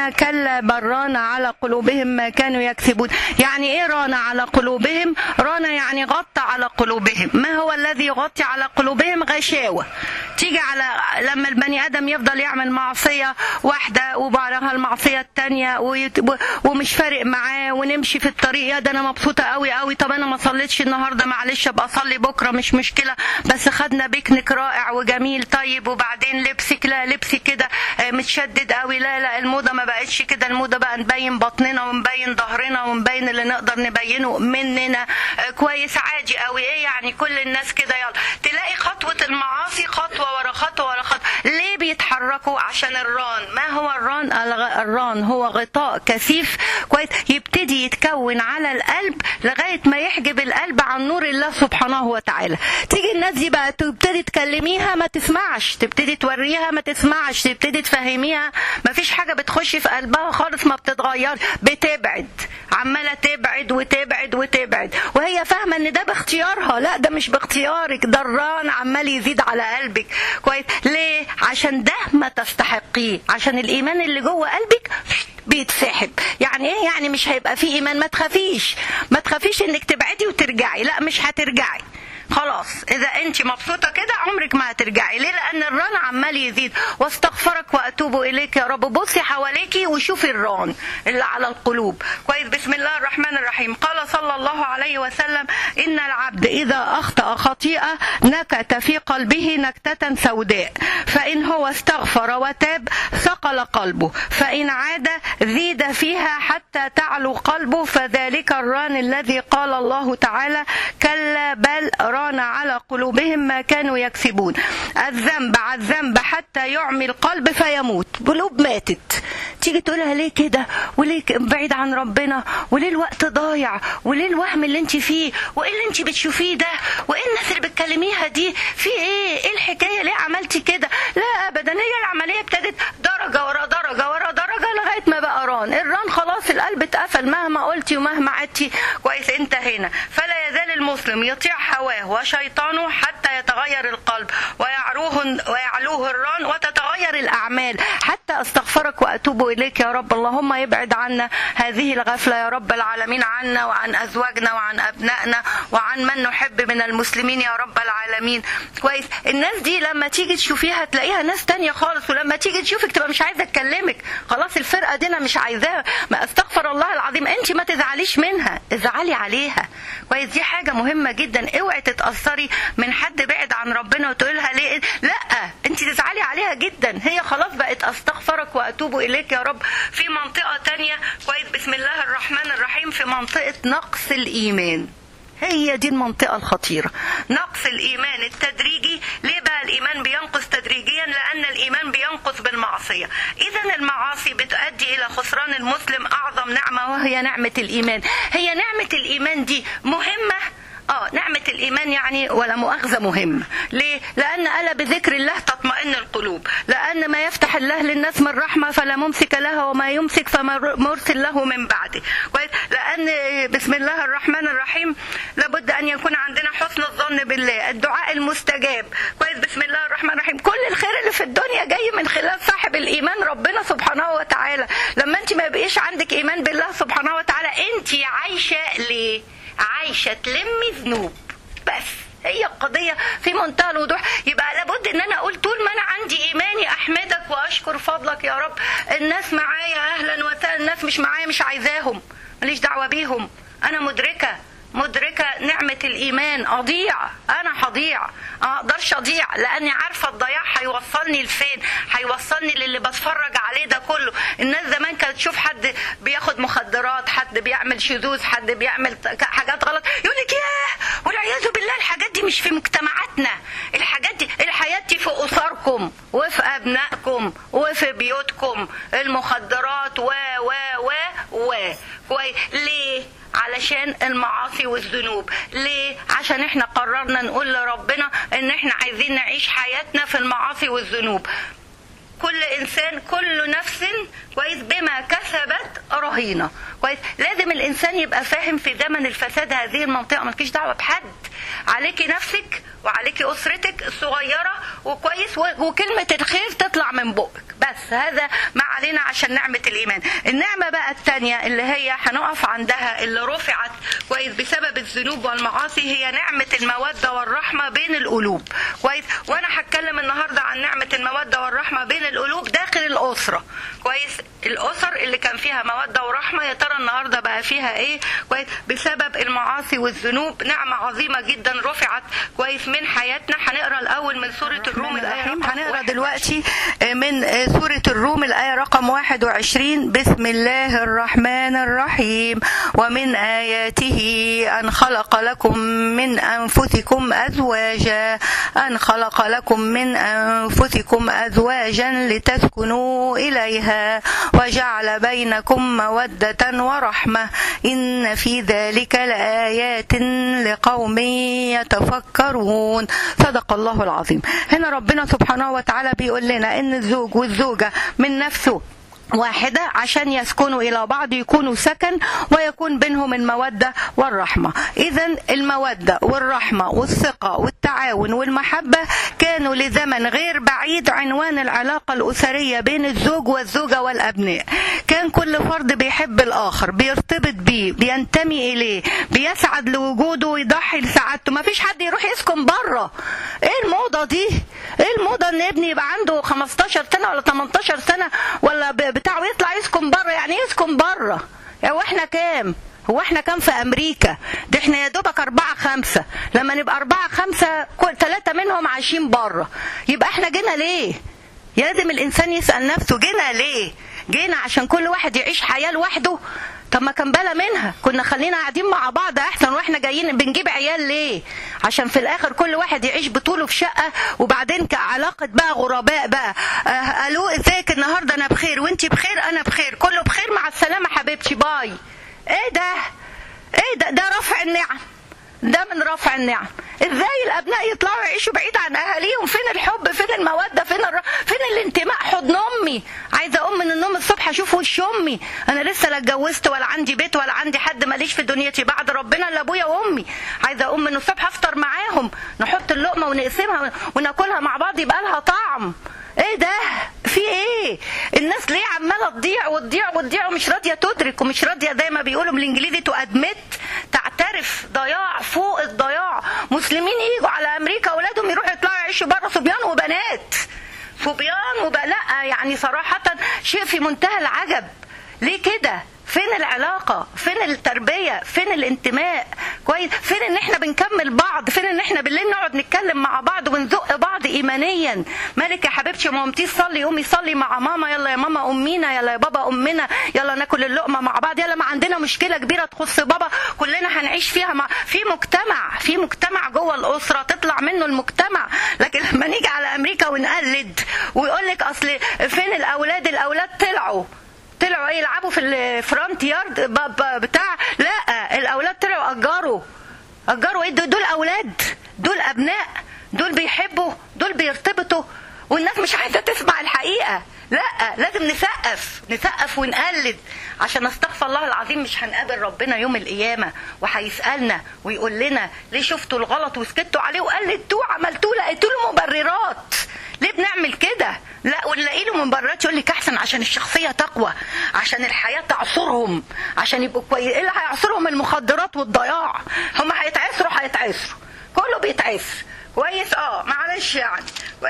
علينا كلا بل ران على قلوبهم ما كانوا يكسبون يعني ايه ران على قلوبهم ران يعني غطى على قلوبهم ما هو الذي يغطي على قلوبهم غشاوة تيجي على لما البني ادم يفضل يعمل معصية واحدة وبعدها المعصية التانية ويت- ومش فارق معاه ونمشي في الطريق يا ده انا مبسوطة قوي قوي طب انا ما صليتش النهاردة معلش ابقى اصلي بكرة مش مشكلة بس خدنا بيكنيك رائع وجميل طيب وبعدين لبسك لا لبسك كده آه، متشدد قوي لا لا الموضة ما بقتش كده الموضة بقى نبين بطننا ونبين ظهرنا ونبين اللي نقدر نبينه مننا آه، كويس عادي قوي ايه يعني كل الناس كده يلا تلاقي خطوة المعاصي خطوة ورا خطوة ورا خطوة ليه بيتحركوا عشان الران ما هو الران الغ- الران هو غطاء كثيف كويس يبتدي يتكون على القلب لغاية ما يحجب القلب عن نور الله سبحانه وتعالى تيجي الناس دي بقى تبتدي تكلميها ما تسمعش تبتدي توريها ما تسمعش تبتدي تفهميها ما فيش حاجة بتخش في قلبها خالص ما بتتغير بتبعد عمالة تبعد وتبعد وتبعد وهي فاهمة ان ده باختيارها لا ده مش باختيارك ده الران عمال يزيد على قلبك كويس ليه عشان ده ما تستحقيه عشان الايمان اللي جوه قلبك بيتسحب يعني ايه يعني مش هيبقى فيه ايمان ما تخافيش ما تخافيش انك تبعدي وترجعي لا مش هترجعي خلاص اذا انت مبسوطه كده عمرك ما هترجعي ليه لان الران عمال يزيد واستغفرك واتوب اليك يا رب بصي حواليكي وشوفي الران اللي على القلوب كويس بسم الله الرحمن الرحيم قال صلى الله عليه وسلم ان العبد اذا اخطا خطيئه نكت في قلبه نكته سوداء فان هو استغفر وتاب ثقل قلبه فان عاد زيد فيها حتى تعلو قلبه فذلك الران الذي قال الله تعالى كلا بل ران على قلوبهم ما كانوا يكسبون الذنب على الذنب حتى يعمي القلب فيموت قلوب ماتت تيجي تقولها ليه كده وليه ك- بعيد عن ربنا وليه الوقت ضايع وليه الوهم اللي انت فيه وايه اللي انت بتشوفيه ده وايه الناس اللي بتكلميها دي في ايه ايه الحكايه ليه عملتي كده لا ابدا هي العمليه ابتدت درجه ورا درجه ورا درجه لغايه ما بقى ران الران خلاص القلب اتقفل مهما قلتي ومهما عدتي كويس انتهينا فلا يزال المسلم يطيع هواه وشيطانه حتى يتغير القلب ويعروه ويعلوه الران وتتغير الاعمال حتى استغفرك واتوب اليك يا رب اللهم يبعد عنا هذه الغفله يا رب العالمين عنا وعن ازواجنا وعن ابنائنا وعن من نحب من المسلمين يا رب العالمين كويس الناس دي لما تيجي تشوفيها تلاقيها ناس تانية خالص ولما تيجي تشوفك تبقى مش عايزه تكلمك خلاص الفرقه دي انا مش عايزاها ما استغفر الله العظيم انت ما تزعليش منها ازعلي عليها كويس دي حاجه مهمه جدا اوعي تتاثري من حد بعد عن ربنا وتقولها ليه لا انت تزعلي عليها جدا هي خلاص بقت استغفرك واتوب اليك يا رب في منطقه تانية كويس بسم الله الرحمن الرحيم في منطقه نقص الايمان هي دي المنطقة الخطيرة نقص الإيمان التدريجي ليه بقى الإيمان بينقص تدريجيا لأن الإيمان بينقص بالمعصية إذا المعاصي بتؤدي إلى خسران المسلم أعظم نعمة وهي نعمة الإيمان هي نعمة الإيمان دي مهمة اه نعمة الإيمان يعني ولا مؤاخذة مهمة ليه؟ لأن ألا بذكر الله تطمئن القلوب لأن ما يفتح الله للناس من رحمة فلا ممسك لها وما يمسك فما مرسل له من بعده كويس لأن بسم الله الرحمن الرحيم لابد أن يكون عندنا حسن الظن بالله الدعاء المستجاب كويس بسم الله الرحمن الرحيم كل الخير اللي في الدنيا جاي من خلال صاحب الإيمان ربنا سبحانه وتعالى لما أنت ما يبقيش عندك إيمان بالله سبحانه وتعالى أنت عايشة ليه؟ عايشه تلمي ذنوب بس هي القضية في منتهى الوضوح يبقى لابد ان انا اقول طول ما انا عندي ايماني احمدك واشكر فضلك يا رب الناس معايا اهلا وسهلا الناس مش معايا مش عايزاهم ماليش دعوة بيهم انا مدركة مدركة نعمة الإيمان أضيع أنا هضيع ما أقدرش أضيع لأني عارفة الضياع هيوصلني لفين هيوصلني للي بتفرج عليه ده كله الناس زمان كانت تشوف حد بياخد مخدرات حد بيعمل شذوذ حد بيعمل حاجات غلط يقول لك ياه والعياذ بالله الحاجات دي مش في مجتمعاتنا الحاجات دي الحياة دي في أسركم وفي أبنائكم وفي بيوتكم المخدرات و و و و كويس ليه علشان المعاصي والذنوب ليه عشان احنا قررنا نقول لربنا ان احنا عايزين نعيش حياتنا في المعاصي والذنوب كل انسان كل نفس كويس بما كسبت رهينه كويس لازم الانسان يبقى فاهم في زمن الفساد هذه المنطقه مالكيش دعوه بحد عليكي نفسك وعليكي اسرتك الصغيره وكويس وكلمه الخير تطلع من بقك بس هذا ما علينا عشان نعمه الايمان النعمه بقى الثانيه اللي هي هنقف عندها اللي رفعت كويس بسبب الذنوب والمعاصي هي نعمه الموده والرحمه بين القلوب كويس وانا هتكلم النهارده عن نعمه الموده والرحمه بين القلوب داخل الاسره كويس الاسر اللي كان فيها موده ورحمه يا ترى النهارده بقى فيها ايه كويس بسبب المعاصي والذنوب نعمه عظيمه جدا رفعت كويس من حياتنا هنقرا الاول من سوره الروم الايه هنقرا دلوقتي من سوره الروم الايه رقم 21 بسم الله الرحمن الرحيم ومن اياته ان خلق لكم من انفسكم ازواجا ان خلق لكم من انفسكم ازواجا لتسكنوا اليها وجعل بينكم موده ورحمه ان في ذلك لايات لقوم يتفكرون صدق الله العظيم هنا ربنا سبحانه وتعالى بيقول لنا ان الزوج والزوجه من نفسه واحدة عشان يسكنوا إلى بعض يكونوا سكن ويكون بينهم المودة والرحمة إذا المودة والرحمة والثقة والتعاون والمحبة كانوا لزمن غير بعيد عنوان العلاقة الأسرية بين الزوج والزوجة والأبناء كان كل فرد بيحب الآخر بيرتبط بيه بينتمي إليه بيسعد لوجوده ويضحي لسعادته ما فيش حد يروح يسكن بره إيه الموضة دي إيه الموضة إن ابني يبقى عنده 15 سنة ولا 18 سنة ولا بتاعه يطلع يسكن بره يعني يسكن بره هو احنا كام هو احنا كام في امريكا ده احنا يا دوبك اربعة خمسة لما نبقى اربعة خمسة كل ثلاثة منهم عايشين بره يبقى احنا جينا ليه لازم الانسان يسأل نفسه جينا ليه جينا عشان كل واحد يعيش حياة لوحده طب ما كان بلا منها كنا خلينا قاعدين مع بعض احسن واحنا جايين بنجيب عيال ليه عشان في الاخر كل واحد يعيش بطوله في شقه وبعدين كعلاقه بقى غرباء بقى آه الو ازيك النهارده انا بخير وانت بخير انا بخير كله بخير مع السلامه حبيبتي باي ايه ده ايه ده ده رفع النعم ده من رفع النعم ازاي الابناء يطلعوا يعيشوا بعيد عن اهاليهم فين الحب فين الموده فين الر... فين الانتماء حضن امي عايزه اقوم من النوم الصبح اشوف وش امي انا لسه لا اتجوزت ولا عندي بيت ولا عندي حد ماليش في دنيتي بعد ربنا الا ابويا وامي عايزه اقوم من الصبح افطر معاهم نحط اللقمه ونقسمها وناكلها مع بعض يبقى لها طعم ايه ده في ايه الناس ليه عماله تضيع وتضيع وتضيع ومش راضيه تدرك ومش راضيه زي ما بيقولوا بالانجليزي تو ادمت تعترف ضياع فوق الضياع مسلمين يجوا على امريكا اولادهم يروحوا يطلعوا يعيشوا بره صبيان وبنات صبيان وب... لا يعني صراحه شيء في منتهى العجب ليه كده فين العلاقة فين التربية فين الانتماء كويس فين ان احنا بنكمل بعض فين ان احنا بالليل نقعد نتكلم مع بعض ونزق بعض ايمانيا مالك يا حبيبتي ما قمتيش صلي قومي صلي مع ماما يلا يا ماما امينا يلا يا بابا امنا يلا ناكل اللقمة مع بعض يلا ما عندنا مشكلة كبيرة تخص بابا كلنا هنعيش فيها مع في مجتمع في مجتمع جوه الاسرة تطلع منه المجتمع لكن لما نيجي على امريكا ونقلد ويقول لك اصل فين الاولاد الاولاد طلعوا طلعوا ايه يلعبوا في الفرونت يارد بتاع لا الاولاد طلعوا اجروا اجروا ايه دول اولاد دول ابناء دول بيحبوا دول بيرتبطوا والناس مش عايزه تسمع الحقيقه لا لازم نسقف نسقف ونقلد عشان استغفر الله العظيم مش هنقابل ربنا يوم القيامة وهيسألنا ويقول لنا ليه شفتوا الغلط وسكتوا عليه وقلدتوه عملتوه لقيتوا له مبررات ليه بنعمل كده لا ونلاقي له مبررات يقول لك احسن عشان الشخصيه تقوى عشان الحياه تعصرهم عشان يبقوا كويس ايه اللي هيعصرهم المخدرات والضياع هم هيتعسروا هيتعسروا كله بيتعسر كويس اه معلش يعني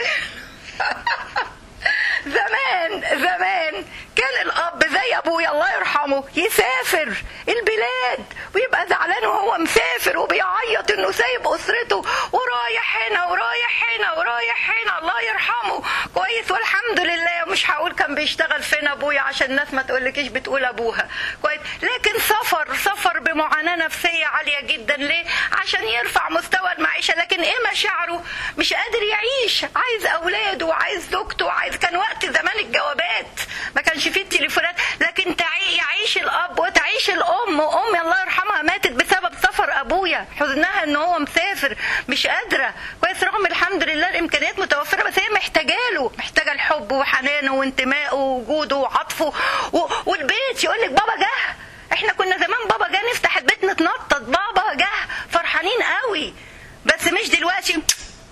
زمان زمان كان الاب زي ابويا الله يرحمه يسافر البلاد ويبقى زعلان وهو مسافر وبيعيط انه سايب اسرته ورايح هنا ورايح هنا ورايح هنا الله يرحمه كويس والحمد لله مش هقول كان بيشتغل فين ابويا عشان الناس ما تقولكيش بتقول ابوها كويس لكن سفر سفر بمعاناه نفسيه عاليه جدا ليه عشان يرفع مستوى المعيشه لكن ايه مشاعره مش قادر يعيش عايز اولاده وعايز زوجته وعايز كان وقت زمان الجوابات ما كانش فيه التليفونات لكن تعي يعيش الاب وتعيش الام وامي الله يرحمها ماتت بسبب سفر ابويا حزنها ان هو مسافر مش قادره كويس رغم الحمد لله الامكانيات متوفره بس هي محتاجه له محتاجه الحب وحنانه وانتمائه ووجوده وعطفه و... والبيت يقول لك بابا جه احنا كنا زمان بابا جه نفتح البيت نتنطط بابا جه فرحانين قوي بس مش دلوقتي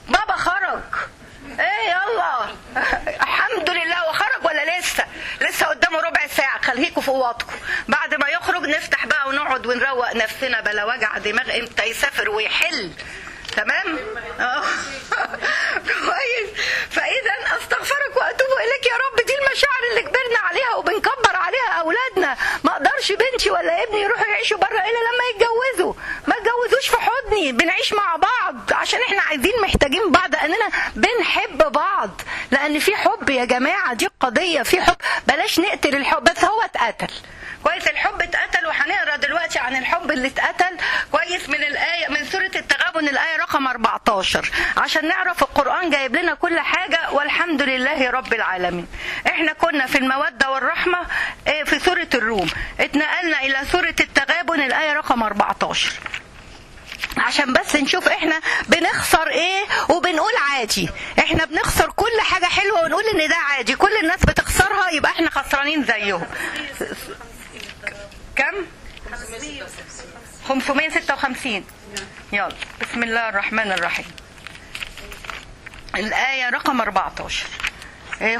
بابا خرج ايه يلا الحمد لله وخرج ولا لسه لسه قدامه ربع ساعة خليكوا في اوضتكم بعد ما يخرج نفتح بقى ونقعد ونروق نفسنا بلا وجع دماغ امتى يسافر ويحل تمام اه كويس فاذا استغفرك واتوب اليك يا رب دي المشاعر اللي كبرنا عليها وبنكبر عليها اولادنا ما اقدرش بنتي ولا ابني يروحوا يعيشوا بره الا لما يتجوزوا ما يتجوزوش في حضني بنعيش مع بعض عشان احنا عايزين محتاجين بعض اننا بنحب بعض لان في حب يا جماعه دي قضيه في حب بلاش نقتل الحب بس هو اتقتل كويس الحب اتقتل وهنقرا دلوقتي عن الحب اللي اتقتل كويس من الايه من سوره التغابن الايه رقم 14 عشان نعرف القران جايب لنا كل حاجه والحمد لله رب العالمين احنا كنا في الموده والرحمه اه، في سوره الروم اتنقلنا الى سوره التغابن الايه رقم 14 عشان بس نشوف احنا بنخسر ايه وبنقول عادي احنا بنخسر كل حاجة حلوة ونقول ان ده عادي كل الناس بتخسرها يبقى احنا خسرانين زيهم كم 556 يلا بسم الله الرحمن الرحيم الآية رقم 14 إيه،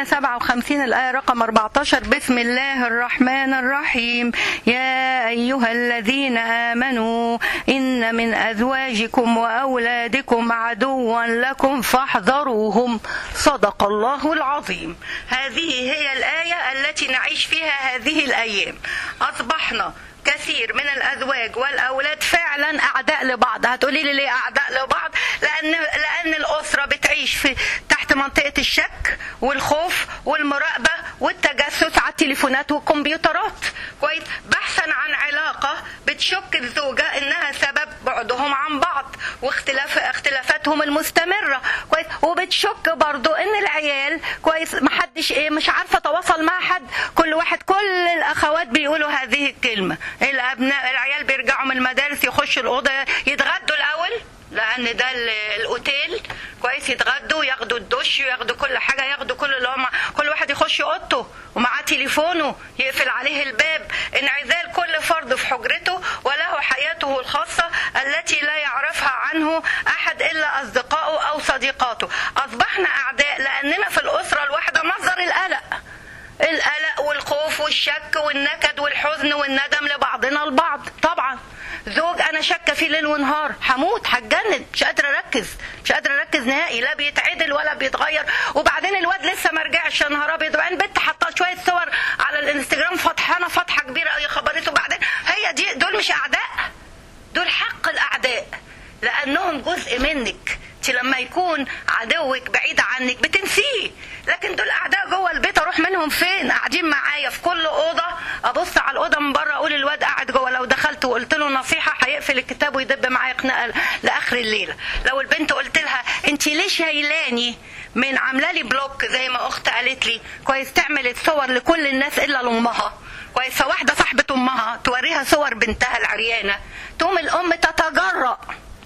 557 الآية رقم 14 بسم الله الرحمن الرحيم يا أيها الذين آمنوا إن من أزواجكم وأولادكم عدوا لكم فاحذروهم صدق الله العظيم هذه هي الآية التي نعيش فيها هذه الأيام أصبحنا كثير من الازواج والاولاد فعلا اعداء لبعض هتقولي لي ليه اعداء لبعض لان لان الاسره بتعيش في تحت منطقه الشك والخوف والمراقبه والتجسس على التليفونات والكمبيوترات كويس بحثا عن علاقه بتشك الزوجه انها سبب بعدهم عن بعض واختلاف اختلافاتهم المستمره كويس وبتشك برضو ان العيال كويس محدش ايه مش عارفه اتواصل مع حد كل واحد كل الاخوات بيقولوا هذه الكلمه الابناء العيال بيرجعوا من المدارس يخشوا الاوضه يتغدوا الاول لان ده ال- الاوتيل كويس يتغدوا ياخدوا الدش وياخدوا كل حاجه ياخدوا كل اللي هم كل واحد يخش اوضته ومعاه تليفونه يقفل عليه الباب انعزال كل فرد في حجرته وله حياته الخاصه التي لا يعرفها عنه احد الا اصدقائه او صديقاته اصبحنا اعداء لاننا في الاسره الواحده مصدر القلق القلق والخوف والشك والنكد والحزن والندم لبعضنا البعض طبعا زوج انا شاكه فيه ليل ونهار هموت هتجنن مش قادره اركز مش قادره اركز نهائي لا بيتعدل ولا بيتغير وبعدين الواد لسه ما رجعش يا نهار ابيض وبعدين بنت حاطه شويه صور على الانستجرام فطحانه فتحه كبيره قوي خبرته وبعدين هي دي دول مش اعداء دول حق الاعداء لانهم جزء منك انت لما يكون عدوك بعيد عنك بتنسيه لكن دول اعداء جوه البيت اروح منهم فين قاعدين معايا في كل اوضه ابص على الاوضه من بره اقول الواد قاعد جوه لو دخلت وقلت له نصيحه هيقفل الكتاب ويدب معايا خناقه لاخر الليله لو البنت قلت لها انت ليه شايلاني من عامله لي بلوك زي ما اخت قالت لي كويس تعمل الصور لكل الناس الا لامها كويس فواحده صاحبه امها توريها صور بنتها العريانه تقوم الام تتجرأ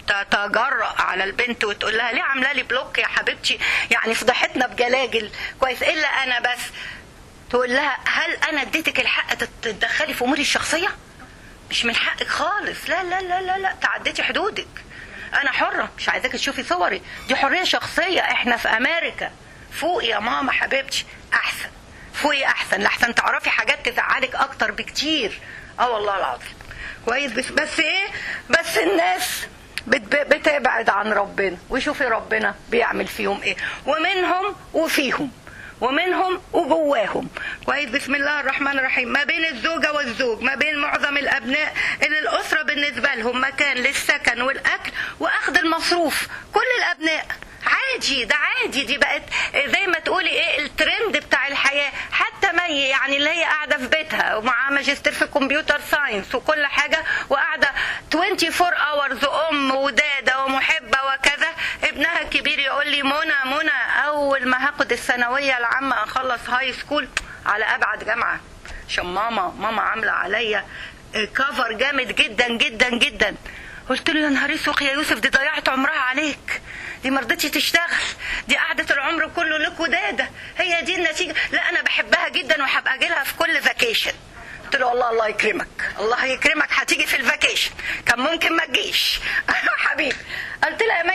تتجرأ على البنت وتقول لها ليه عامله لي بلوك يا حبيبتي يعني فضحتنا بجلاجل كويس الا انا بس تقول لها هل انا اديتك الحق تتدخلي في اموري الشخصيه مش من حقك خالص لا لا لا لا لا تعديتي حدودك انا حره مش عايزاك تشوفي صوري دي حريه شخصيه احنا في امريكا فوق يا ماما حبيبتي احسن فوقي احسن لحسن تعرفي حاجات تزعلك اكتر بكتير اه والله العظيم كويس بس, بس ايه بس الناس بت- بتبعد عن ربنا وشوفي ربنا بيعمل فيهم ايه ومنهم وفيهم ومنهم وجواهم كويس بسم الله الرحمن الرحيم ما بين الزوجه والزوج ما بين معظم الابناء اللي الاسره بالنسبه لهم مكان للسكن والاكل واخذ المصروف كل الابناء عادي ده عادي دي بقت زي ما تقولي ايه الترند بتاع الحياه حتى مي يعني اللي هي قاعده في بيتها ومعاها ماجستير في كمبيوتر ساينس وكل حاجه وقاعده 24 اورز ام وداده ومحبه وكذا ابنها الكبير يقول لي منى منى اول ما هاخد الثانويه العامه اخلص هاي سكول على ابعد جامعه عشان ماما ماما عامله عليا كفر جامد جدا جدا جدا قلت له يا نهار اسود يا يوسف دي ضيعت عمرها عليك دي ما رضتش تشتغل دي قعدت العمر كله لك وداده هي دي النتيجه لا انا بحبها جدا وهبقى اجي لها في كل فاكيشن قلت له والله الله يكرمك الله يكرمك هتيجي في الفاكيشن كان ممكن ما تجيش حبيبي قلت لها يا مي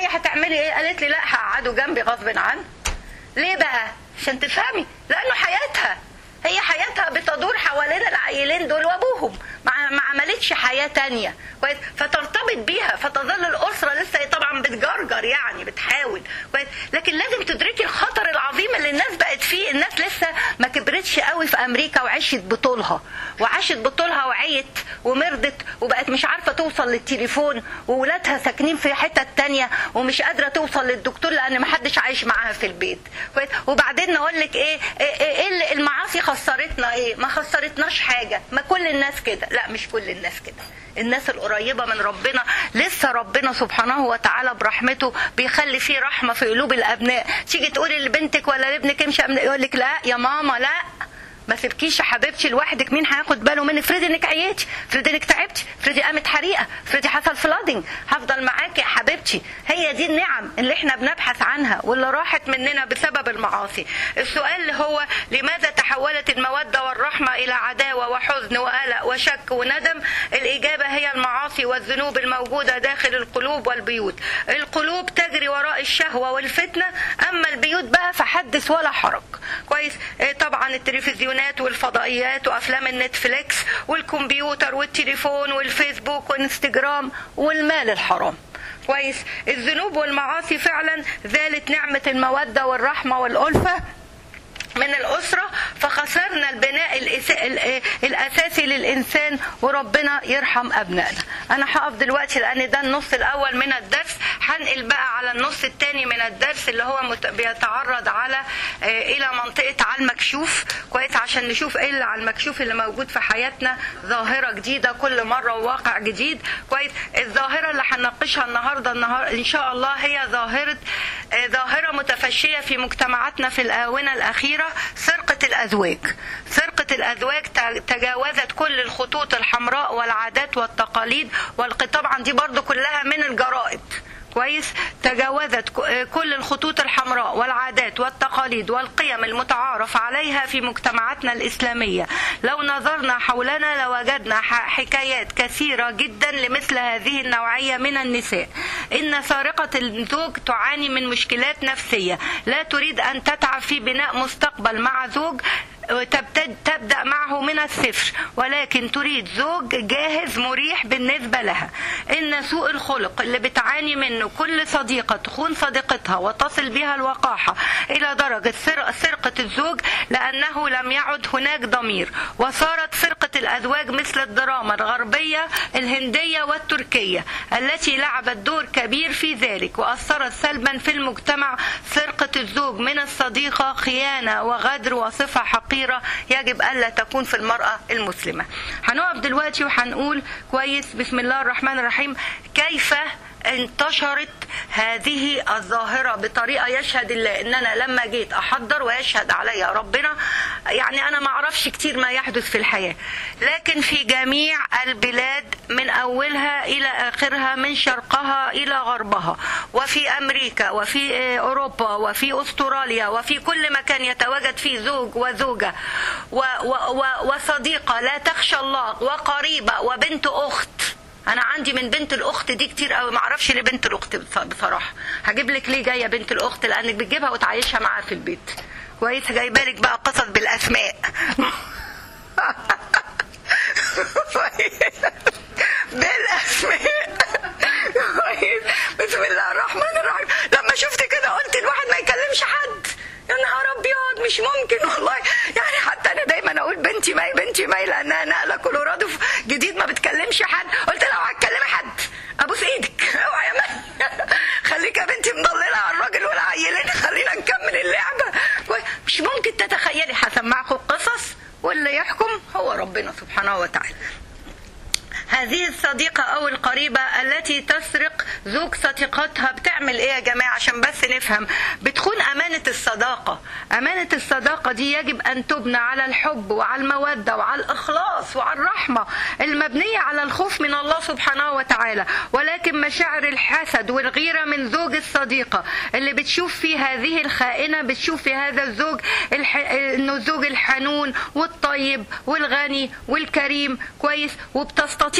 هتعملي ايه قالت لي لا هقعده جنبي غصب عني ليه بقى عشان تفهمي لانه حياتها هي حياتها بتدور حوالين العيلين دول وابوهم ما ما عملتش حياه تانية كويس فترتبط بيها فتظل الاسره لسه طبعا بتجرجر يعني بتحاول كويس لكن لازم تدركي الخطر العظيم اللي الناس بقت فيه الناس لسه ما كبرتش قوي في امريكا وعشت بطولها وعاشت بطولها وعيت ومرضت وبقت مش عارفه توصل للتليفون وولادها ساكنين في حته تانية ومش قادره توصل للدكتور لان ما حدش عايش معاها في البيت كويس وبعدين نقول لك ايه ايه, إيه اللي المعاصي خسرتنا ايه ما خسرتناش حاجه ما كل الناس كده لا مش كل الناس كده الناس القريبه من ربنا لسه ربنا سبحانه وتعالى برحمته بيخلي فيه رحمه في قلوب الابناء تيجي تقولي لبنتك ولا لابنك امشي يقول لك لا يا ماما لا ما سيبكيش يا حبيبتي لوحدك مين هياخد باله منك افرضي انك عييتي افرضي انك تعبتي افرضي قامت حريقه افرضي حصل فلادنج هفضل معاكي يا حبيبتي هي دي النعم اللي احنا بنبحث عنها واللي راحت مننا بسبب المعاصي السؤال اللي هو لماذا تحولت الموده والرحمه الى عداوه وحزن وقلق وشك وندم الاجابه هي المعاصي والذنوب الموجوده داخل القلوب والبيوت القلوب تجري وراء الشهوه والفتنه اما البيوت بقى فحدث ولا حرج كويس طبعا التلفزيون التلفزيونات والفضائيات وافلام النتفليكس والكمبيوتر والتليفون والفيسبوك والانستجرام والمال الحرام كويس الذنوب والمعاصي فعلا زالت نعمة المودة والرحمة والألفة من الأسرة فخسرنا البناء الأساسي للإنسان وربنا يرحم أبنائنا أنا هقف دلوقتي لأن ده النص الأول من الدرس هنقل بقى على النص الثاني من الدرس اللي هو بيتعرض على إلى منطقة على المكشوف كويس عشان نشوف إيه اللي على المكشوف اللي موجود في حياتنا ظاهرة جديدة كل مرة وواقع جديد كويس الظاهرة اللي هنناقشها النهاردة النهار إن شاء الله هي ظاهرة ظاهرة متفشية في مجتمعاتنا في الآونة الأخيرة سرقة الأزواج سرقة الأزواج تجاوزت كل الخطوط الحمراء والعادات والتقاليد طبعا دي برضو كلها من الجرائد كويس تجاوزت كل الخطوط الحمراء والعادات والتقاليد والقيم المتعارف عليها في مجتمعاتنا الإسلامية لو نظرنا حولنا لوجدنا حكايات كثيرة جدا لمثل هذه النوعية من النساء إن سارقة الزوج تعاني من مشكلات نفسية لا تريد أن تتعب في بناء مستقبل مع زوج تبدأ معه من الصفر ولكن تريد زوج جاهز مريح بالنسبة لها إن سوء الخلق اللي بتعاني منه كل صديقة تخون صديقتها وتصل بها الوقاحة إلى درجة سرقة الزوج لأنه لم يعد هناك ضمير وصارت سرقة الأزواج مثل الدراما الغربية الهندية والتركية التي لعبت دور كبير في ذلك وأثرت سلبا في المجتمع سرقة الزوج من الصديقة خيانة وغدر وصفة حقيقية خطيرة يجب ألا تكون في المرأة المسلمة هنقف دلوقتي وهنقول كويس بسم الله الرحمن الرحيم كيف انتشرت هذه الظاهرة بطريقة يشهد الله ان انا لما جيت احضر ويشهد علي ربنا يعني انا ما اعرفش كتير ما يحدث في الحياة لكن في جميع البلاد من اولها الى اخرها من شرقها الى غربها وفي امريكا وفي اوروبا وفي استراليا وفي كل مكان يتواجد فيه زوج وزوجة و و و وصديقة لا تخشى الله وقريبة وبنت اخت انا عندي من بنت الاخت دي كتير قوي ما اعرفش ليه بنت الاخت بصراحه هجيب لك ليه جايه بنت الاخت لانك بتجيبها وتعيشها معاها في البيت كويس جايبه لك بقى قصص بالاسماء بالاسماء بسم الله الرحمن الرحيم لما شفت كده قلت الواحد ما يكلمش حد يا نهار ابيض مش ممكن والله يعني حتى انا دايما اقول بنتي ماي بنتي ماي لانها نقله كولورادو جديد ما بتكلمش حد قلت لو هتكلمي حد ابوس ايدك اوعى يا خليك يا بنتي مضلله على الراجل والعيلين خلينا نكمل اللعبه مش ممكن تتخيلي هسمعكم قصص واللي يحكم هو ربنا سبحانه وتعالى هذه الصديقة أو القريبة التي تسرق زوج صديقتها بتعمل إيه يا جماعة عشان بس نفهم بتخون أمانة الصداقة أمانة الصداقة دي يجب أن تبنى على الحب وعلى المودة وعلى الإخلاص وعلى الرحمة المبنية على الخوف من الله سبحانه وتعالى ولكن مشاعر الحسد والغيرة من زوج الصديقة اللي بتشوف في هذه الخائنة بتشوف في هذا الزوج الح... إنه الزوج الحنون والطيب والغني والكريم كويس وبتستطيع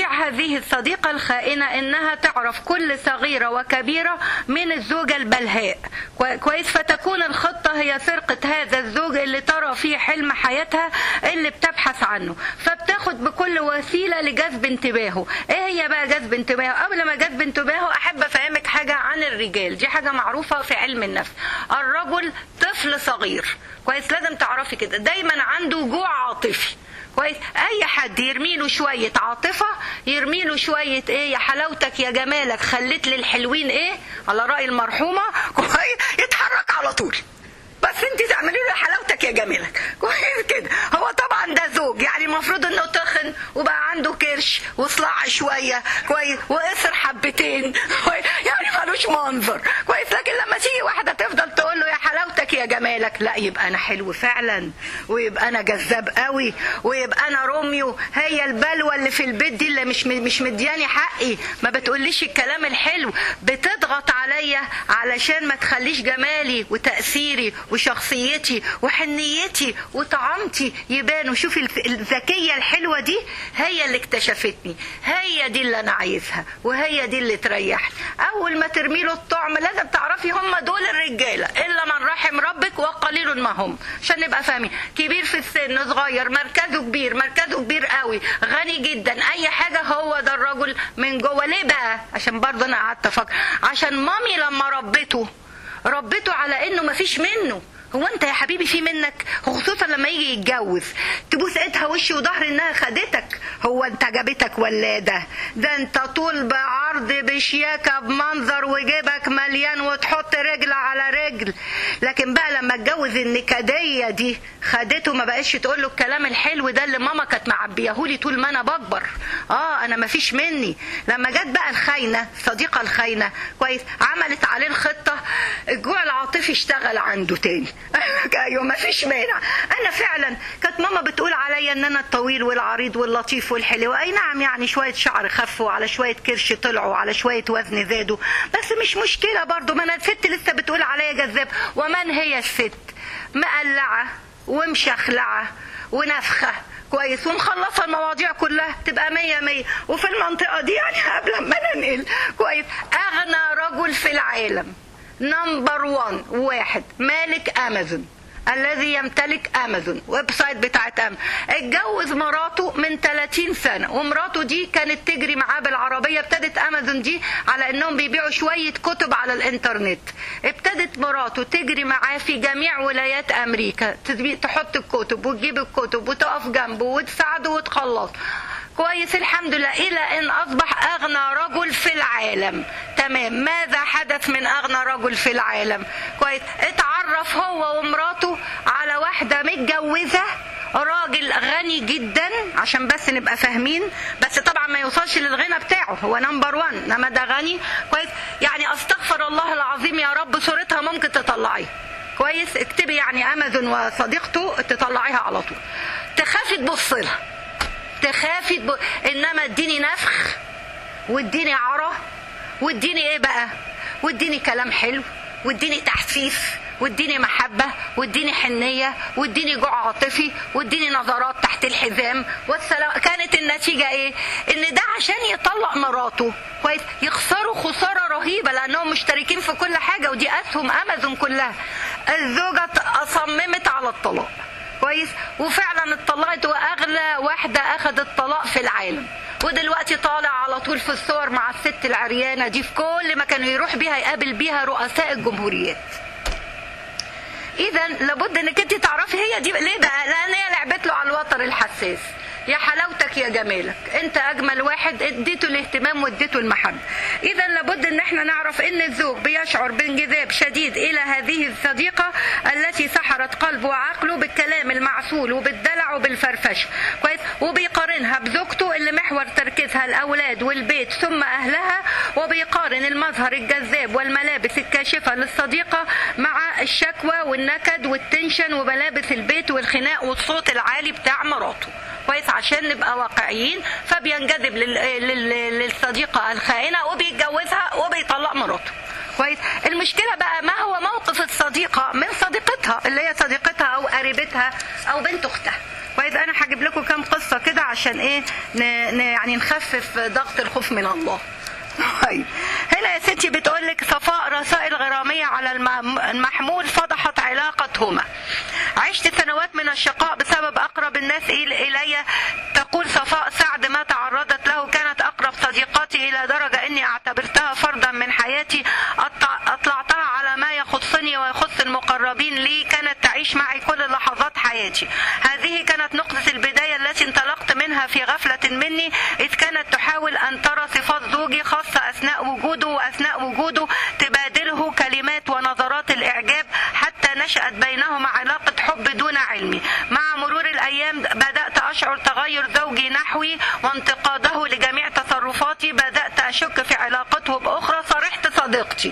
تستطيع هذه الصديقة الخائنة انها تعرف كل صغيرة وكبيرة من الزوجة البلهاء كوي- كويس فتكون الخطة هي سرقة هذا الزوج اللي ترى فيه حلم حياتها اللي بتبحث عنه فبتاخد بكل وسيلة لجذب انتباهه ايه هي بقى جذب انتباهه قبل ما جذب انتباهه احب افهمك حاجة عن الرجال دي حاجة معروفة في علم النفس الرجل طفل صغير كويس لازم تعرفي كده دايما عنده جوع عاطفي كويس اي حد يرمي له شويه عاطفه يرمي له شويه ايه يا حلاوتك يا جمالك خليت لي الحلوين ايه على راي المرحومه كويس يتحرك على طول بس انت تعملي له يا حلاوتك يا جمالك كويس كده هو طبعا ده زوج يعني المفروض انه تخن وبقى عنده كرش وصلع شويه كويس وقصر حبتين كويس يعني ملوش منظر كويس لكن لما تيجي واحده تفضل تقول له يا حلاوتك يا جمالك لا يبقى انا حلو فعلا ويبقى انا جذاب قوي ويبقى انا روميو هي البلوه اللي في البيت دي اللي مش مش مدياني حقي ما بتقوليش الكلام الحلو بتضغط عليا علشان ما تخليش جمالي وتاثيري وشخصيتي وحنيتي وطعامتي يبانوا شوفي الف- الذكيه الحلوه دي هي اللي اكتشفتني هي دي اللي انا عايزها وهي دي اللي تريحني اول ما ترمي له الطعم لازم تعرفي هم دول الرجاله الا من رحم ربك وقليل ما هم عشان نبقى فاهمين كبير في السن صغير مركزه كبير مركزه كبير قوي غني جدا اي حاجه هو ده الرجل من جوه ليه بقى عشان برضه انا قعدت افكر عشان مامي لما ربته ربته على انه مفيش منه هو انت يا حبيبي في منك خصوصا لما يجي يتجوز تبوس ايدها وش وظهر انها خدتك هو انت جابتك ولاده ده انت طول بعرض بشياكه بمنظر وجيبك مليان وتحط رجل على رجل لكن بقى لما اتجوز النكديه دي خدته ما بقاش تقول له الكلام الحلو ده اللي ماما كانت معبيهولي طول ما انا بكبر اه انا ما فيش مني لما جت بقى الخاينه الصديقه الخاينه كويس عملت عليه الخطه الجوع العاطفي اشتغل عنده تاني ايوه ما فيش مانع انا فعلا كانت ماما بتقول عليا ان انا الطويل والعريض واللطيف والحلو اي نعم يعني شويه شعر خف وعلى شويه كرش طلعوا وعلى شويه وزن زادوا بس مش مشكله برضو ما انا الست لسه بتقول عليا جذاب ومن هي الست مقلعه ومشخلعه ونفخه كويس ومخلصه المواضيع كلها تبقى مية مية وفي المنطقة دي يعني قبل ما ننقل كويس أغنى رجل في العالم نمبر وان واحد مالك أمازون الذي يمتلك امازون ويب سايت بتاعت امازون اتجوز مراته من 30 سنه ومراته دي كانت تجري معاه بالعربيه ابتدت امازون دي على انهم بيبيعوا شويه كتب على الانترنت ابتدت مراته تجري معاه في جميع ولايات امريكا تبي- تحط الكتب وتجيب الكتب وتقف جنبه وتساعده وتخلص كويس الحمد لله الى ان اصبح اغنى رجل في العالم تمام ماذا حدث من اغنى رجل في العالم كويس اتعرف هو ومراته على واحده متجوزه راجل غني جدا عشان بس نبقى فاهمين بس طبعا ما يوصلش للغنى بتاعه هو نمبر وان انما ده غني كويس يعني استغفر الله العظيم يا رب صورتها ممكن تطلعيها كويس اكتبي يعني امازون وصديقته تطلعيها على طول تخافي تبص لها تخافي تب... انما اديني نفخ واديني عرى واديني ايه بقى واديني كلام حلو واديني تحفيز واديني محبة واديني حنية واديني جوع عاطفي واديني نظرات تحت الحزام والسلام كانت النتيجة ايه ان ده عشان يطلق مراته كويس يخسروا خسارة رهيبة لانهم مشتركين في كل حاجة ودي اسهم امازون كلها الزوجة صممت على الطلاق كويس وفعلا اتطلقت واغلى واحده اخذت طلاق في العالم ودلوقتي طالع على طول في الصور مع الست العريانه دي في كل مكان يروح بيها يقابل بيها رؤساء الجمهوريات اذا لابد انك انت تعرفي هي دي ليه بقى لان هي لعبت له على الوتر الحساس يا حلاوتك يا جمالك انت اجمل واحد اديته الاهتمام واديته المحبه اذا لابد ان احنا نعرف ان الزوج بيشعر بانجذاب شديد الى هذه الصديقه التي سحرت قلبه وعقله بالكلام المعسول وبالدلع وبالفرفشه كويس وبيقارنها بزوجته اللي محور تركيزها الاولاد والبيت ثم اهلها وبيقارن المظهر الجذاب والملابس الكاشفه للصديقه مع الشكوى والنكد والتنشن وملابس البيت والخناق والصوت العالي بتاع مراته كويس عشان نبقى واقعيين فبينجذب لل... لل... للصديقه الخائنه وبيتجوزها وبيطلق مراته كويس المشكله بقى ما هو موقف الصديقه من صديقتها اللي هي صديقتها او قريبتها او بنت اختها كويس انا هجيب لكم كام قصه كده عشان ايه ن... ن... يعني نخفف ضغط الخوف من الله طيب هنا يا ستي بتقول لك صفاء رسائل غراميه على الم- المحمول فضحت علاقتهما عشت سنوات من الشقاء بسبب اقرب الناس إل- الي تقول صفاء سعد ما تعرضت له كانت اقرب صديقاتي الى درجه اني اعتبرتها فردا من حياتي أطلع- اطلعتها على ما يخصني ويخص المقربين لي كانت تعيش معي كل لحظات حياتي هذه كانت نقطة البداية التي انطلقت منها في غفلة مني إذ كانت تحاول أن ترى صفات زوجي خاصة أثناء وجوده وأثناء وجوده تبادله كلمات ونظرات الإعجاب حتى نشأت بينهما علاقة حب دون علمي مع مرور الأيام بدأت أشعر تغير زوجي نحوي وانتقاده لجميع تصرفاتي بدأت أشك في علاقته بأخرى صرحت صديقتي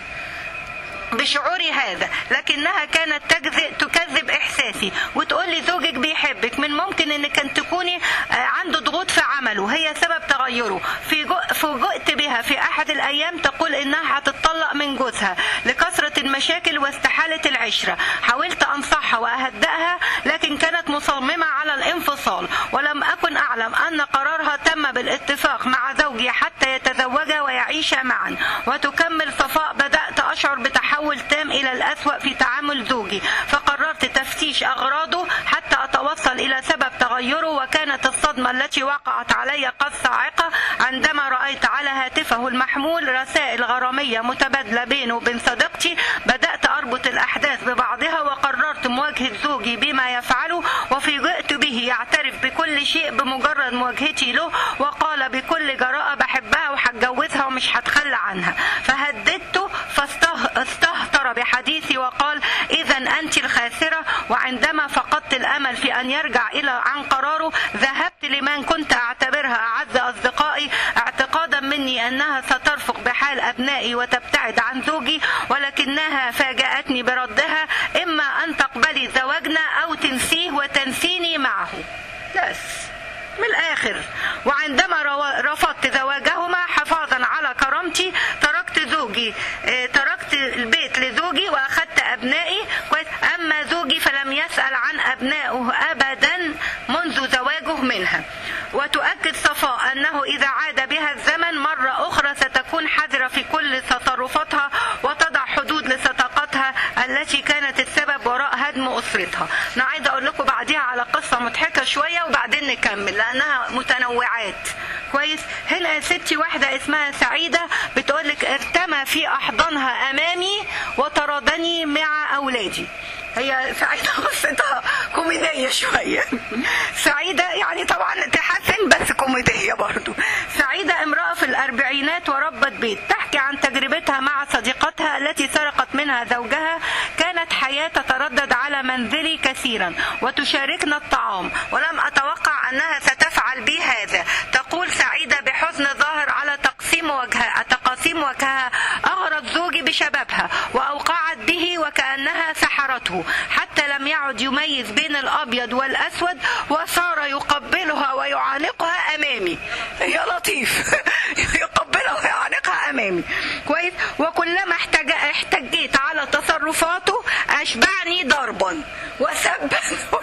بشعوري هذا لكنها كانت تكذب, تكذب احساسي وتقول لي زوجك بيحبك من ممكن انك أن تكوني آه، عنده ضغوط في عمله هي سبب تغيره في جو- فوجئت بها في احد الايام تقول انها هتطلق من جوزها لكثره المشاكل واستحاله العشره حاولت انصحها واهدئها لكن كانت مصممه على الانفصال ولم اكن اعلم ان قرارها تم بالاتفاق مع زوجي حتى يتزوجا ويعيشا معا وتكمل صفاء بدات اشعر بتحول تام الى الاسوا في تعامل زوجي فقررت تفتيش اغراضه حتى اتوصل الى سبب تغيره وكانت الصدمه التي وقعت علي قد صاعقه عندما رايت على هاتفه المحمول رسائل غراميه متبادله بينه وبين صديقتي بدات اربط الاحداث ببعضها وقررت مواجهه زوجي بما يفعله وفوجئت به يعترف بكل شيء بمجرد مواجهتي له وقال بكل جراءه بحبها وهتجوزها ومش هتخلى عنها فهددته فاستهتر بحديثي وقال اذا انت الخاسره وعندما فقدت الامل في ان يرجع الى عن قراره ذهبت لمن كنت اعتبرها اعز اصدقائي اعتقادا مني انها سترفق بحال ابنائي وتبتعد عن زوجي ولكنها فاجاتني بردها اما ان تقبلي زواجنا او تنسيه وتنسيني معه بس من الاخر وعندما رو- رفضت زواجهما حفاظا على كرامتي تركت زوجي آه، تركت البيت لزوجي واخذت ابنائي كويس اما زوجي فلم يسال عن ابنائه ابدا منذ زواجه منها وتؤكد صفاء انه اذا عاد بها الزمن مره اخرى ستكون حذره في كل تصرفاتها وتضع حدود لصداقتها التي كانت السبب وراء هدم اسرتها انا عايزه اقول لكم بعديها على قصه مضحكه شويه وبعدين نكمل لانها متنوعات كويس هنا يا ستي واحده اسمها سعيده بتقول لك ارتمى في احضانها امامي وطردني مع اولادي هي سعيدة قصتها كوميدية شوية سعيدة يعني طبعا تحسن بس كوميدية برضو سعيدة امرأة في الأربعينات وربت بيت تحكي عن تجربتها مع صديقتها التي سرقت منها زوجها كانت حياة تتردد على منزلي كثيرا وتشاركنا الطعام ولم أتوقع أنها ستفعل بي هذا تقول سعيدة بحزن ظاهر على تقسيم وجهها تقاسيم وجهها أغرت زوجي بشبابها وأوقعت به وكأنها سحرته حتى لم يعد يميز بين الأبيض والأسود وصار يقبلها ويعانقها أمامي يا لطيف يقبلها ويعانقها أمامي كويس وكلما احتج... احتجيت على تصرفاته أشبعني ضربا وسبا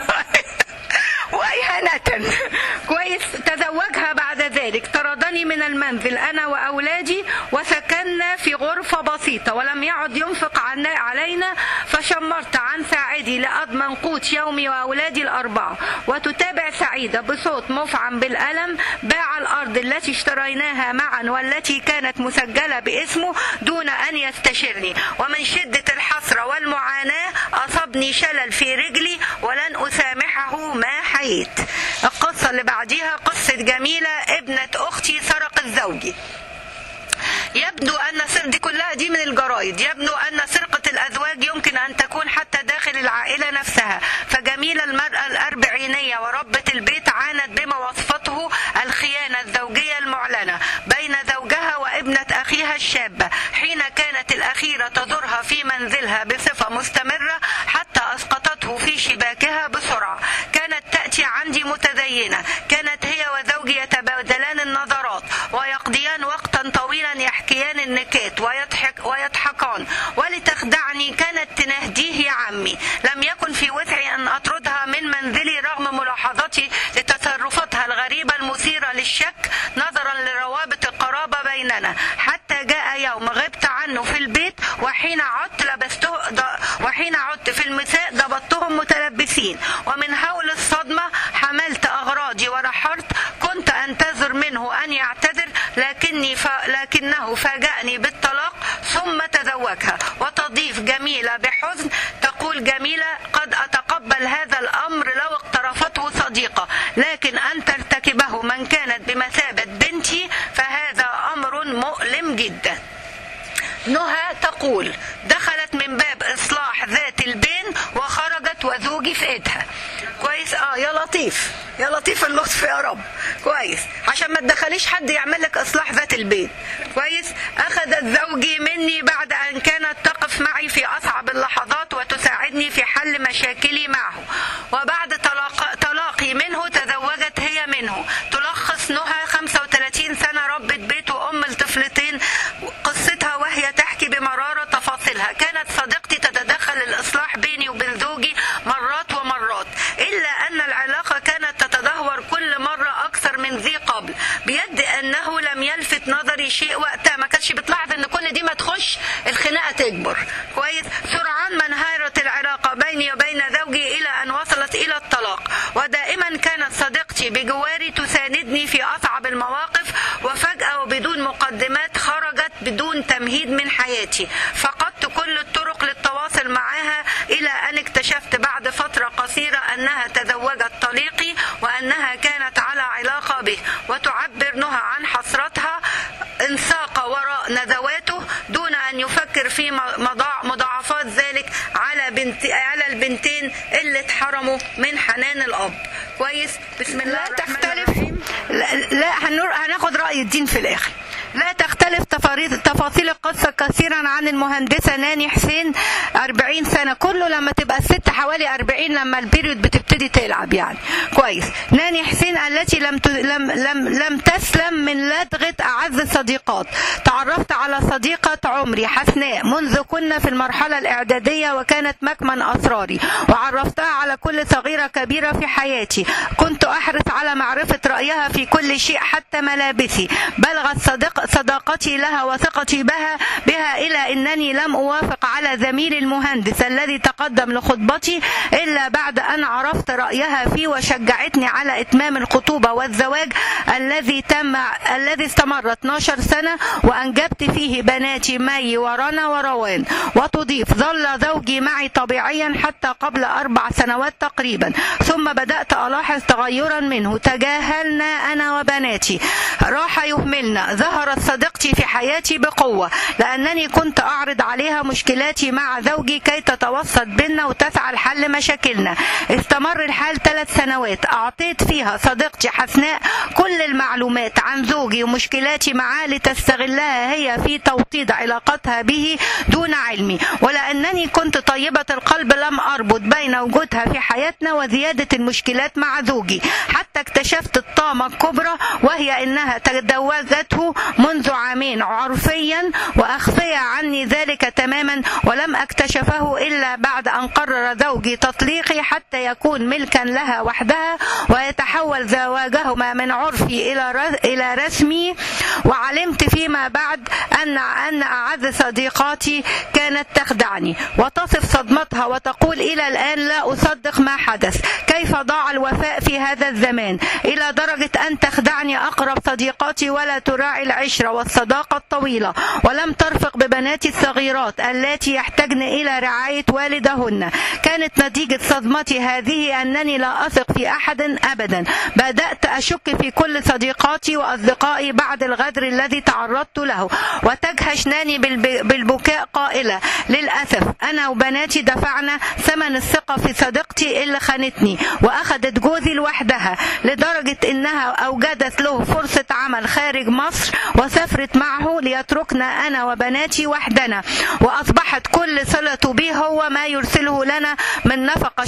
وإهانة كويس تزوجها بعد ذلك طردني من المنزل أنا وأولادي وسكننا في غرفة بسيطة ولم يعد ينفق عنا علينا فشمرت عن ساعدي لأضمن قوت يومي وأولادي الأربعة وتتابع سعيدة بصوت مفعم بالألم باع الأرض التي اشتريناها معا والتي كانت مسجلة باسمه دون أن يستشرني ومن شدة الحسرة والمعاناة أصابني شلل في رجلي ولن أسامحه ما حييت القصة اللي بعديها قصة جميلة ابنة أختي سرقت زوجي يبدو أن سر دي كلها دي من الجرايد يبدو أن سرقة الأزواج يمكن أن تكون حتى داخل العائلة نفسها فجميلة المرأة الأربعينية وربة البيت عانت بما وصفته الخيانة الزوجية المعلنة بين زوجها وابنة أخيها الشابة حين كانت الأخيرة تزورها في منزلها بصفة مستمرة حتى أسقطته في شباكها بسرعة كانت تأتي عندي متدينة كانت هي وزوجي يتبادلان النظرات ويقضيان وقتا طويلا يحكيان النكات ويضحك ويضحكان ولتخدعني كانت تنهديه يا عمي لم يكن في وسعي أن أطردها من منزلي رغم ملاحظتي سنة حتى جاء يوم غبت عنه في البيت وحين عدت لبسته وحين عدت في المساء ضبطتهم متلبسين ومن هول الصدمة حملت أغراضي ورحلت كنت أنتظر منه أن يعتذر لكني ف... لكنه فاجأني بالطلاق ثم تزوجها وتضيف جميلة بحزن تقول جميلة قد أتقبل هذا الأمر لو اقترفته صديقة لكن أن ترتكبه من كانت بمثابة بنتي فهذا أمر مؤلم جدا نهى تقول دخلت من باب إصلاح ذات البين وخرجت وزوجي في إيدها كويس اه يا لطيف يا لطيف اللطف يا رب كويس عشان ما تدخليش حد يعمل لك اصلاح ذات البيت كويس اخذت زوجي مني بعد ان كانت تقف معي في اصعب اللحظات وتساعدني في حل مشاكلي معه وبعد طلاق طلاقي منه تزوجت هي منه تلخص نهى 35 سنه ربة بيت وام لطفلتين قصتها وهي تحكي بمراره تفاصيلها كانت صديقتي تتدخل الاصلاح بيني وبين زوجي مرات ومرات إلا أن العلاقة كانت تتدهور كل مرة أكثر من ذي قبل بيد أنه لم يلفت نظري شيء وقتها ما كانش بتلاحظ أن كل دي ما تخش الخناقة تكبر كويس سرعان ما انهارت العلاقة بيني وبين زوجي إلى أن وصلت إلى الطلاق ودائما كانت صديقتي بجواري تساندني في أصعب المواقف وفجأة وبدون مقدمات خرجت بدون تمهيد من حياتي فقدت كل الطرق للتواصل معها إلى أن اكتشفت بعد فترة قصيرة أنها تزوجت طليقي وأنها كانت على علاقة به وتعبر نهى عن حسرتها انساق وراء ندواته دون أن يفكر في مضاعفات ذلك على بنت على البنتين اللي اتحرموا من حنان الأب كويس بسم الله لا الرحمن تختلف الرحيم لا, لا هنر- هناخد رأي الدين في الآخر لا تختلف تفاريط- تفاصيل القصة كثيرا عن المهندسة ناني حسين 40 سنة كله لما تبقى الست حوالي 40 لما البيريود بتبتدي تلعب يعني كويس ناني حسين التي لم ت... لم لم لم تسلم من لدغة أعز الصديقات تعرفت على صديقة عمري حسناء منذ كنا في المرحلة الإعدادية وكانت مكمن أسراري وعرفتها على كل صغيرة كبيرة في حياتي كنت أحرص على معرفة رأيها في كل شيء حتى ملابسي بلغت صدق صداقتي لها وثقتي بها بها إلى أنني لم أوافق على زميلي المهندس الذي تقدم لخطبتي إلا بعد أن عرفت رأيها فيه وشجعتني على إتمام الخطوبة والزواج الذي تم الذي استمر 12 سنة وأنجبت فيه بناتي مي ورنا وروان وتضيف ظل زوجي معي طبيعيا حتى قبل أربع سنوات تقريبا ثم بدأت ألاحظ تغيرا منه تجاهلنا أنا وبناتي راح يهملنا ظهرت صديقتي في حياتي بقوة لأنني كنت أعرض عليها مشكلاتي مع زوجي كي تتوسط بيننا وتسعى لحل مشاكلنا استمر الحال ثلاث سنوات أعطيت فيها صديقتي حسناء كل المعلومات عن زوجي ومشكلاتي معاه لتستغلها هي في توطيد علاقتها به دون علمي ولأنني كنت طيبة القلب لم أربط بين وجودها في حياتنا وزيادة المشكلات مع زوجي حتى اكتشفت الطامة الكبرى وهي أنها تزوجته منذ عامين عرفيا وأخفي عني ذلك تماما ولم أكتشفه إلا بعد أن قرر زوجي تطليقي حتى يكون ملكا لها وحدها ويتحول زواجهما من عرفي إلى ر- إلى رسمي وعلمت فيما بعد أن أن أعز صديقاتي كانت تخدعني وتصف صدمتها وتقول إلى الآن لا أصدق ما حدث كيف ضاع الوفاء في هذا الزمان إلى درجة أن تخدعني أقرب صديقاتي ولا تراعي العشرة والصداقة الطويلة ولم ترفق ببناتي الصغيرات التي يحتاجن إلى رعاية والدهن كانت نتيجة صدمتي هذه أنني لا أثق في أحد أبدا بدأت أشك في كل صديقاتي وأصدقائي بعد الغدر الذي تعرضت له وتجهش ناني بالب- بالبكاء قائلة للأسف أنا وبناتي دفعنا ثمن الثقة في صديقتي اللي خانتني وأخذت جوزي لوحدها لدرجة إنها أوجدت له فرصة عمل خارج مصر وسافرت معه ليتركنا أنا وبناتي وحدنا وأصبحت كل صلة به هو ما يرسله لنا من نفقة شهرية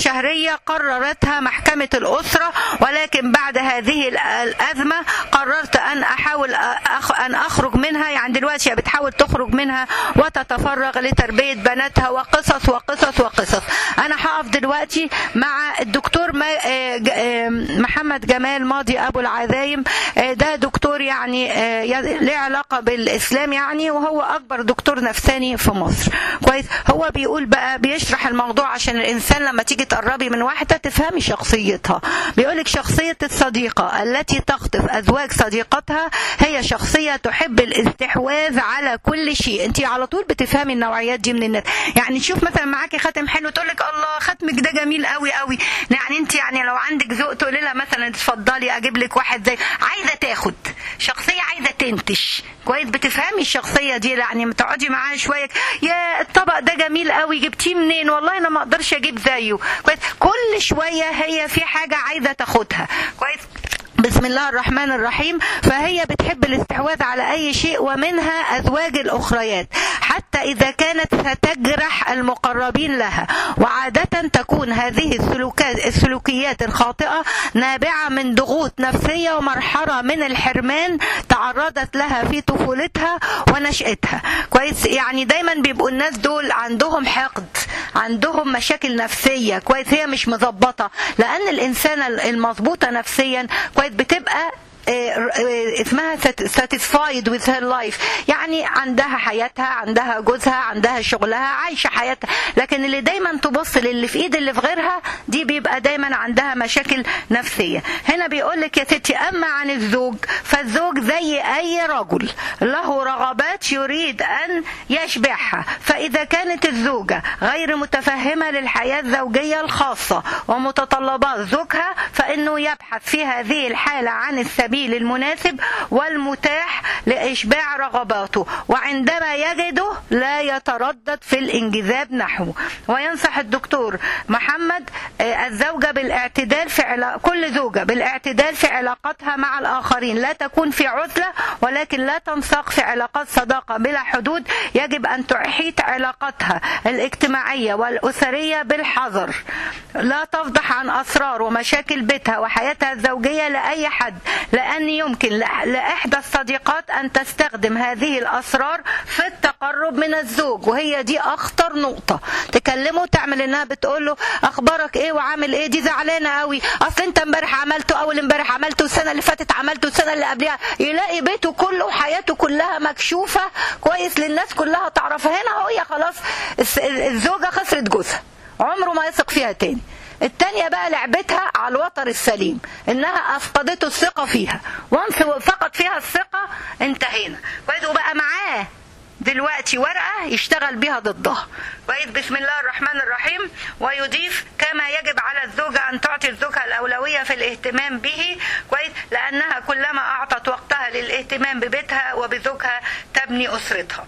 قضية قررتها محكمة الأسرة ولكن بعد هذه ال- الأزمة قررت أن أحاول أخ أن أخرج منها يعني دلوقتي هي بتحاول تخرج منها وتتفرغ لتربية بناتها وقصص وقصص وقصص أنا هقف دلوقتي مع الدكتور ما آه، ج- آه، محمد جمال ماضي أبو العزايم آه، ده دكتور يعني آه، ي- له علاقة بالإسلام يعني وهو أكبر دكتور نفساني في مصر كويس هو بيقول بقى بيشرح الموضوع عشان الإنسان لما تيجي تقربي من واحدة تفهمي شخصيتها بيقولك شخصية الصديقة التي تخطف أزواج صديقتها هي شخصية تحب الاستحواذ على كل شيء انت على طول بتفهمي النوعيات دي من الناس يعني تشوف مثلا معاكي خاتم حلو تقول لك الله ختمك ده جميل قوي قوي يعني انت يعني لو عندك ذوق تقولي لها مثلا اتفضلي اجيب لك واحد زي عايزه تاخد شخصيه عايزه تنتش كويس بتفهمي الشخصيه دي يعني تقعدي معاها شويه يا الطبق ده جميل قوي جبتيه منين والله انا ما اقدرش اجيب زيه كويس كل شويه هي في حاجه عايزه تاخدها كويس بسم الله الرحمن الرحيم فهي بتحب الاستحواذ على أي شيء ومنها أزواج الأخريات حتى إذا كانت ستجرح المقربين لها وعادة تكون هذه السلوكات السلوكيات الخاطئة نابعة من ضغوط نفسية ومرحلة من الحرمان تعرضت لها في طفولتها ونشأتها كويس يعني دايما بيبقوا الناس دول عندهم حقد عندهم مشاكل نفسية كويس هي مش مظبطة لأن الإنسانة المظبوطة نفسيا كويس بتبقى آه، آه، اسمها satisfied with her life يعني عندها حياتها عندها جوزها عندها شغلها عايشة حياتها لكن اللي دايما تبص للي في ايد اللي في غيرها دي بيبقى دايما عندها مشاكل نفسية هنا بيقول لك يا ستي اما عن الزوج فالزوج زي اي رجل له رغبات يريد ان يشبعها فاذا كانت الزوجة غير متفهمة للحياة الزوجية الخاصة ومتطلبات زوجها فانه يبحث في هذه الحالة عن السبيل المناسب والمتاح لإشباع رغباته وعندما يجده لا يتردد في الانجذاب نحوه وينصح الدكتور محمد آه، الزوجة بالاعتدال في علا... كل زوجة بالاعتدال في علاقتها مع الآخرين لا تكون في عزلة ولكن لا تنساق في علاقات صداقة بلا حدود يجب أن تحيط علاقتها الاجتماعية والأسرية بالحذر لا تفضح عن أسرار ومشاكل بيتها وحياتها الزوجية لأي حد لأن يمكن لأ- لإحدى الصديقات أن تستخدم هذه الأسرار في التقرب من الزوج وهي دي أخطر نقطة تكلمه تعمل إنها بتقول له أخبارك إيه وعامل إيه دي زعلانة قوي أصل أنت امبارح عملته أول امبارح عملته السنة اللي فاتت عملته السنة اللي قبلها يلاقي بيته كله وحياته كلها مكشوفة كويس للناس كلها تعرفها هنا هي خلاص الس- الزوجة خسرت جوزها عمره ما يثق فيها تاني التانية بقى لعبتها على الوتر السليم انها افقدته الثقة فيها وانس فقد فيها الثقة انتهينا كويس وبقى معاه دلوقتي ورقة يشتغل بيها ضدها كويس بسم الله الرحمن الرحيم ويضيف كما يجب على الزوجة أن تعطي زوجها الأولوية في الاهتمام به كويس لأنها كلما أعطت وقتها للاهتمام ببيتها وبزوجها تبني أسرتها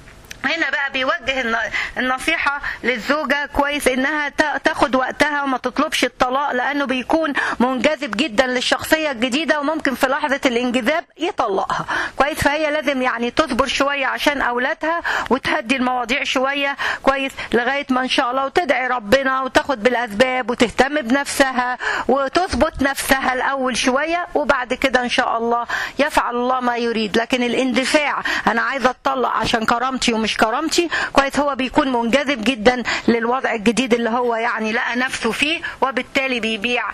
هنا بقى بيوجه الن- النصيحة للزوجة كويس انها تا- تاخد وقتها وما تطلبش الطلاق لانه بيكون منجذب جدا للشخصية الجديدة وممكن في لحظة الانجذاب يطلقها كويس فهي لازم يعني تصبر شوية عشان اولادها وتهدي المواضيع شوية كويس لغاية ما ان شاء الله وتدعي ربنا وتاخد بالاسباب وتهتم بنفسها وتظبط نفسها الاول شوية وبعد كده ان شاء الله يفعل الله ما يريد لكن الاندفاع انا عايزة اتطلق عشان كرامتي ومش كرامتي كويس هو بيكون منجذب جدا للوضع الجديد اللي هو يعني لقى نفسه فيه وبالتالي بيبيع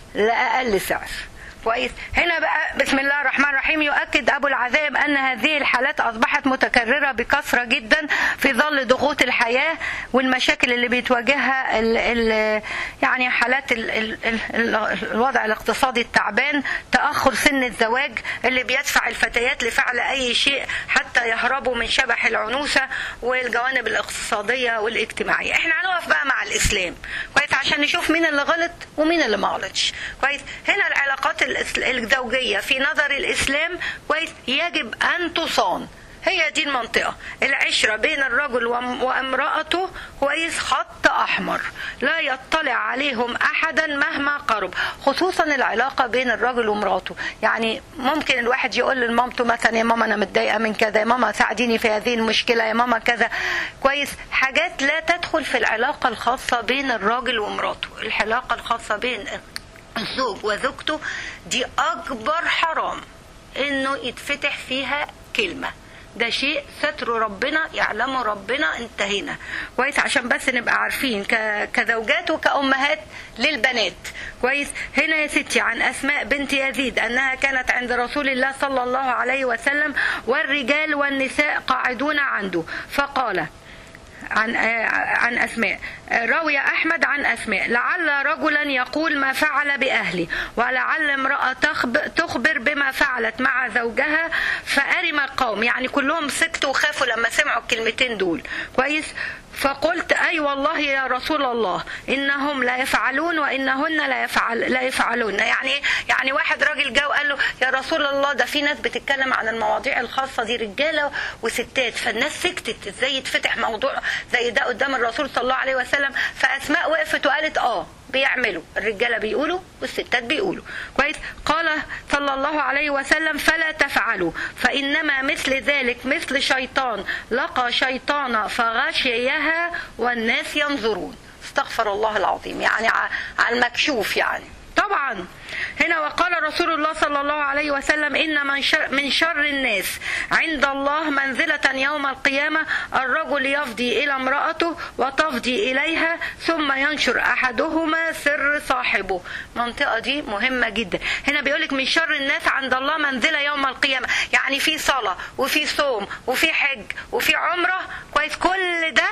لأقل سعر كويس هنا بقى بسم الله الرحمن الرحيم يؤكد ابو العزائم ان هذه الحالات اصبحت متكرره بكثره جدا في ظل ضغوط الحياه والمشاكل اللي بتواجهها ال ال يعني حالات ال ال ال الوضع الاقتصادي التعبان تاخر سن الزواج اللي بيدفع الفتيات لفعل اي شيء حتى يهربوا من شبح العنوسه والجوانب الاقتصاديه والاجتماعيه احنا هنقف بقى مع الاسلام كويس عشان نشوف مين اللي غلط ومين اللي ما غلطش كويس هنا العلاقات الإس- الزوجيه في نظر الاسلام كويس يجب ان تصان هي دي المنطقة العشرة بين الرجل وام- وامرأته كويس خط أحمر لا يطلع عليهم أحدا مهما قرب خصوصا العلاقة بين الرجل ومراته يعني ممكن الواحد يقول لمامته مثلا يا ماما أنا متضايقة من كذا يا ماما ساعديني في هذه المشكلة يا ماما كذا كويس حاجات لا تدخل في العلاقة الخاصة بين الراجل ومراته العلاقة الخاصة بين الزوج وزوجته دي أكبر حرام انه يتفتح فيها كلمه ده شيء ستر ربنا يعلمه ربنا انتهينا كويس عشان بس نبقى عارفين ك- كزوجات وكأمهات للبنات كويس هنا يا ستي عن أسماء بنت يزيد أنها كانت عند رسول الله صلى الله عليه وسلم والرجال والنساء قاعدون عنده فقال عن عن اسماء روي احمد عن اسماء لعل رجلا يقول ما فعل باهلي ولعل امراه تخب- تخبر بما فعلت مع زوجها فارم القوم يعني كلهم سكتوا وخافوا لما سمعوا الكلمتين دول كويس فقلت اي والله يا رسول الله انهم لا يفعلون وانهن لا يفعل لا يفعلون يعني إيه؟ يعني واحد راجل جه وقال له يا رسول الله ده في ناس بتتكلم عن المواضيع الخاصه دي رجاله وستات فالناس سكتت ازاي يتفتح موضوع زي ده قدام الرسول صلى الله عليه وسلم فاسماء وقفت وقالت اه بيعملوا الرجاله بيقولوا والستات بيقولوا كويس قال صلى الله عليه وسلم فلا تفعلوا فانما مثل ذلك مثل شيطان لقى شيطان فغشيها والناس ينظرون استغفر الله العظيم يعني ع- على المكشوف يعني طبعا هنا وقال رسول الله صلى الله عليه وسلم إن من شر, من شر الناس عند الله منزلة يوم القيامة الرجل يفضي إلى امرأته وتفضي إليها ثم ينشر أحدهما سر صاحبه المنطقة دي مهمة جدا هنا بيقولك من شر الناس عند الله منزلة يوم القيامة يعني في صلاة وفي صوم وفي حج وفي عمرة كويس كل ده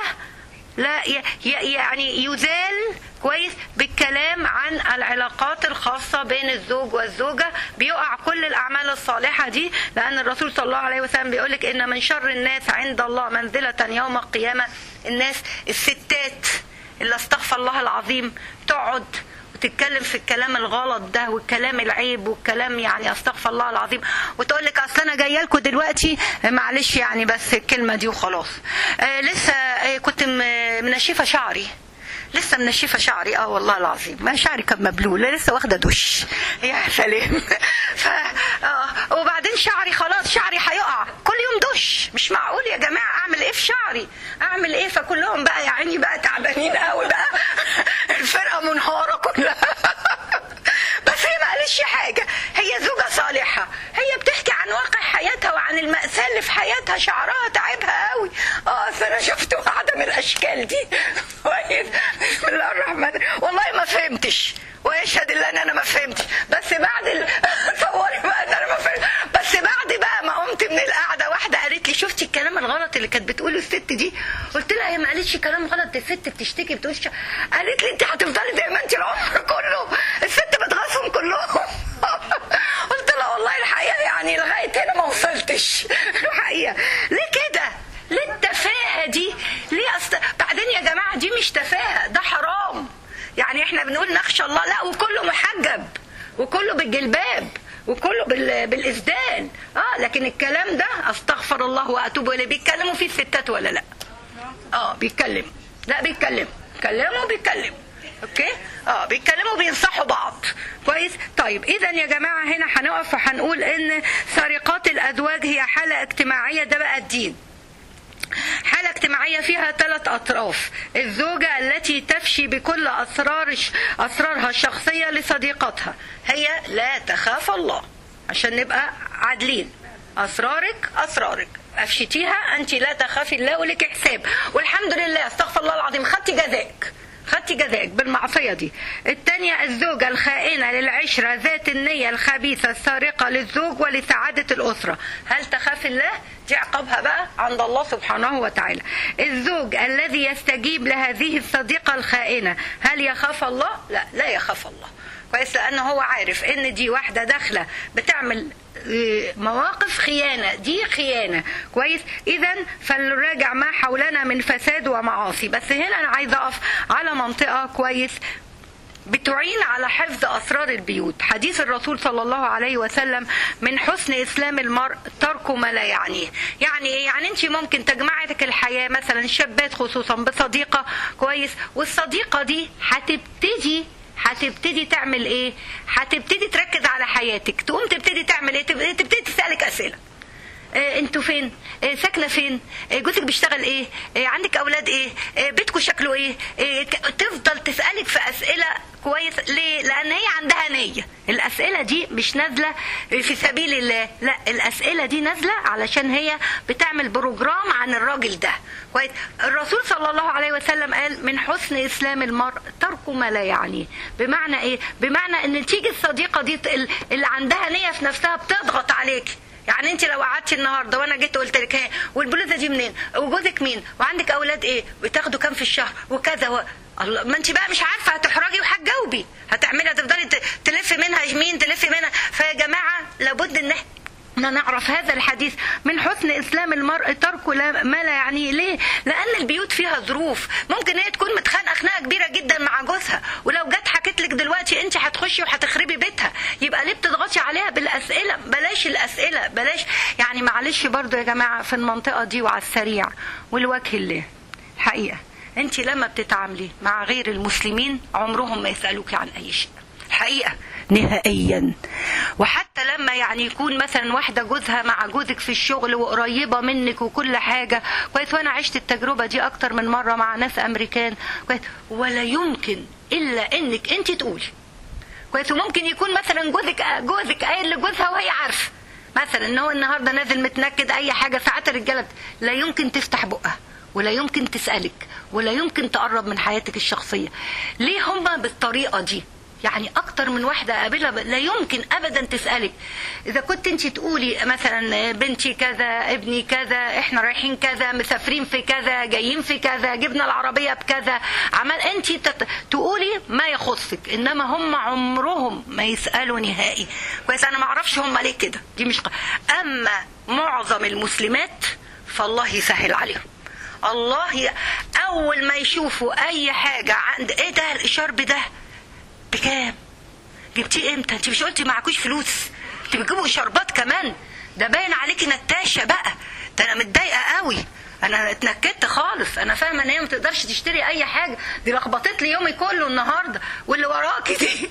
لا ي- ي- يعني يزال كويس بالكلام عن العلاقات الخاصة بين الزوج والزوجة بيقع كل الأعمال الصالحة دي لأن الرسول صلى الله عليه وسلم بيقولك إن من شر الناس عند الله منزلة يوم القيامة الناس الستات اللي استغفر الله العظيم تقعد وتتكلم في الكلام الغلط ده والكلام العيب والكلام يعني استغفر الله العظيم وتقول لك اصل انا جايه لكم دلوقتي معلش يعني بس الكلمه دي وخلاص آه لسه آه كنت م- منشفه شعري لسه منشفه شعري اه والله العظيم ما شعري كان مبلول لسه واخده دش يا سلام ف آه وبعدين شعري خلاص شعري هيقع كل يوم دش مش معقول يا جماعه اعمل ايه في شعري اعمل ايه فكلهم بقى يا عيني بقى تعبانين قوي بقى الفرقه منهاره كلها بس هي ما قالتش حاجه هي زوجه صالحه هي بتحكي عن واقع حياتها وعن المأساة اللي في حياتها شعرها تعبها قوي اه أصل انا شفت واحده من الاشكال دي كويس بسم الله الرحمن الرحيم والله ما فهمتش ويشهد الله ان انا ما فهمتش بس بعد ال... تصوري بقى ان انا ما فهمتش بس بعد بقى ما قمت من القعده واحده قالت لي شفتي الكلام الغلط اللي كانت بتقوله الست دي قلت لها هي ما قالتش كلام غلط دي الست بتشتكي بتقول ش- قالت لي انت هتفضلي زي ما انت العمر كله الست بتغصهم كلهم قلت لها والله الحقيقه يعني لغايه هنا ما وصلتش الحقيقه ليه كده ليه التفاهه دي ليه أست... بعدين يا جماعه دي مش تفاهه ده حرام يعني احنا بنقول نخشى الله لا وكله محجب وكله بالجلباب وكله بال... بالاسدال اه لكن الكلام ده استغفر الله واتوب اليه بيتكلموا فيه الستات ولا لا اه بيتكلم لا بيتكلم كلموا بيتكلم اوكي اه بيتكلموا بينصحوا بعض كويس طيب اذا يا جماعه هنا هنقف وهنقول ان سرقات الازواج هي حاله اجتماعيه ده بقى الدين حالة اجتماعية فيها ثلاث أطراف الزوجة التي تفشي بكل أسرار أسرارها الشخصية لصديقتها هي لا تخاف الله عشان نبقى عادلين أسرارك أسرارك أفشتيها أنت لا تخافي الله ولك حساب والحمد لله استغفر الله العظيم خدتي جزائك خدتي جزائك بالمعصية دي الثانية الزوجة الخائنة للعشرة ذات النية الخبيثة السارقة للزوج ولسعادة الأسرة هل تخاف الله؟ دي عقابها بقى عند الله سبحانه وتعالى الزوج الذي يستجيب لهذه الصديقة الخائنة هل يخاف الله؟ لا لا يخاف الله كويس لأنه هو عارف إن دي واحدة داخلة بتعمل مواقف خيانة دي خيانة كويس إذا فلنراجع ما حولنا من فساد ومعاصي بس هنا أنا عايزة أقف على منطقة كويس بتعين على حفظ أسرار البيوت حديث الرسول صلى الله عليه وسلم من حسن إسلام المرء ترك ما لا يعنيه يعني إيه؟ يعني أنت ممكن تجمعك الحياة مثلا الشابات خصوصا بصديقة كويس والصديقة دي هتبتدي هتبتدي تعمل ايه هتبتدي تركز على حياتك تقوم تبتدي تعمل ايه تبتدي تسألك أسئلة إيه انتوا فين إيه ساكنه فين إيه جوزك بيشتغل ايه, إيه عندك اولاد ايه, إيه بيتكم شكله ايه, إيه تفضل تسالك في اسئله كويس ليه لان هي عندها نيه الاسئله دي مش نازله في سبيل الله لا الاسئله دي نازله علشان هي بتعمل بروجرام عن الراجل ده كويس الرسول صلى الله عليه وسلم قال من حسن اسلام المرء ترك ما لا يعنيه بمعنى ايه بمعنى ان تيجي الصديقه دي اللي عندها نيه في نفسها بتضغط عليكي يعني انت لو قعدتي النهارده وانا جيت قلت لك ايه والبلوزه دي منين وجوزك مين وعندك اولاد ايه بتاخدوا كام في الشهر وكذا و... الله ما انت بقى مش عارفه هتحرجي وهتجاوبي هتعملي هتفضلي تلفي منها يمين تلفي منها فيا جماعه لابد ان احنا نعرف هذا الحديث من حسن اسلام المرء ترك ما لا يعنيه ليه لان البيوت فيها ظروف ممكن هي تكون متخانقه خناقه كبيره جدا مع جوزها ولو جت حكت لك دلوقتي انت هتخشي وهتخربي بيتها يبقى ليه بتضغطي عليها بالاسئله بلاش الاسئله بلاش يعني معلش برضو يا جماعه في المنطقه دي وعلى السريع والوجه الله الحقيقه انت لما بتتعاملي مع غير المسلمين عمرهم ما يسالوك عن اي شيء الحقيقه نهائيا وحتى لما يعني يكون مثلا واحده جوزها مع جوزك في الشغل وقريبه منك وكل حاجه كويس وانا عشت التجربه دي اكتر من مره مع ناس امريكان كويس ولا يمكن الا انك انت تقولي كويس وممكن يكون مثلا جوزك جوزك قايل لجوزها وهي عارفه مثلا ان هو النهارده نازل متنكد اي حاجه ساعات الرجاله لا يمكن تفتح بقها ولا يمكن تسالك ولا يمكن تقرب من حياتك الشخصيه ليه هما بالطريقه دي يعني اكتر من واحده اقابلها لا يمكن ابدا تسالك اذا كنت انت تقولي مثلا بنتي كذا ابني كذا احنا رايحين كذا مسافرين في كذا جايين في كذا جبنا العربيه بكذا عمل انت تت... تقولي ما يخصك انما هم عمرهم ما يسالوا نهائي كويس انا ما اعرفش هم ليه كده دي مش اما معظم المسلمات فالله يسهل عليهم الله ي... اول ما يشوفوا اي حاجه عند ايه ده الشرب ده بكام جبتيه امتى انت مش قلتي معكوش فلوس انت بتجيبوا شربات كمان ده باين عليكي نتاشه بقى ده انا متضايقه قوي انا اتنكدت خالص انا فاهمه ان هي ما تقدرش تشتري اي حاجه دي لخبطت لي يومي كله النهارده واللي وراكي دي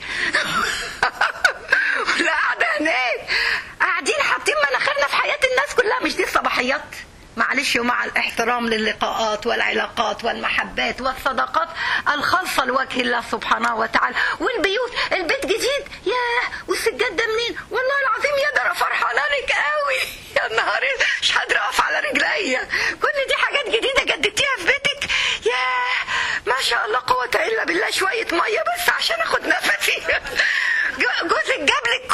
واللي قاعده هناك قاعدين حاطين مناخيرنا في حياه الناس كلها مش دي الصباحيات معلش ومع الاحترام للقاءات والعلاقات والمحبات والصداقات الخالصة لوجه الله سبحانه وتعالى والبيوت البيت جديد ياه والسجاد ده منين والله العظيم يا ده انا فرحانه لك قوي يا نهار مش قادره اقف على رجليا كل دي حاجات جديده جددتيها في بيتك ياه ما شاء الله قوه الا بالله شويه ميه بس عشان اخد نفسي جوزك جاب لك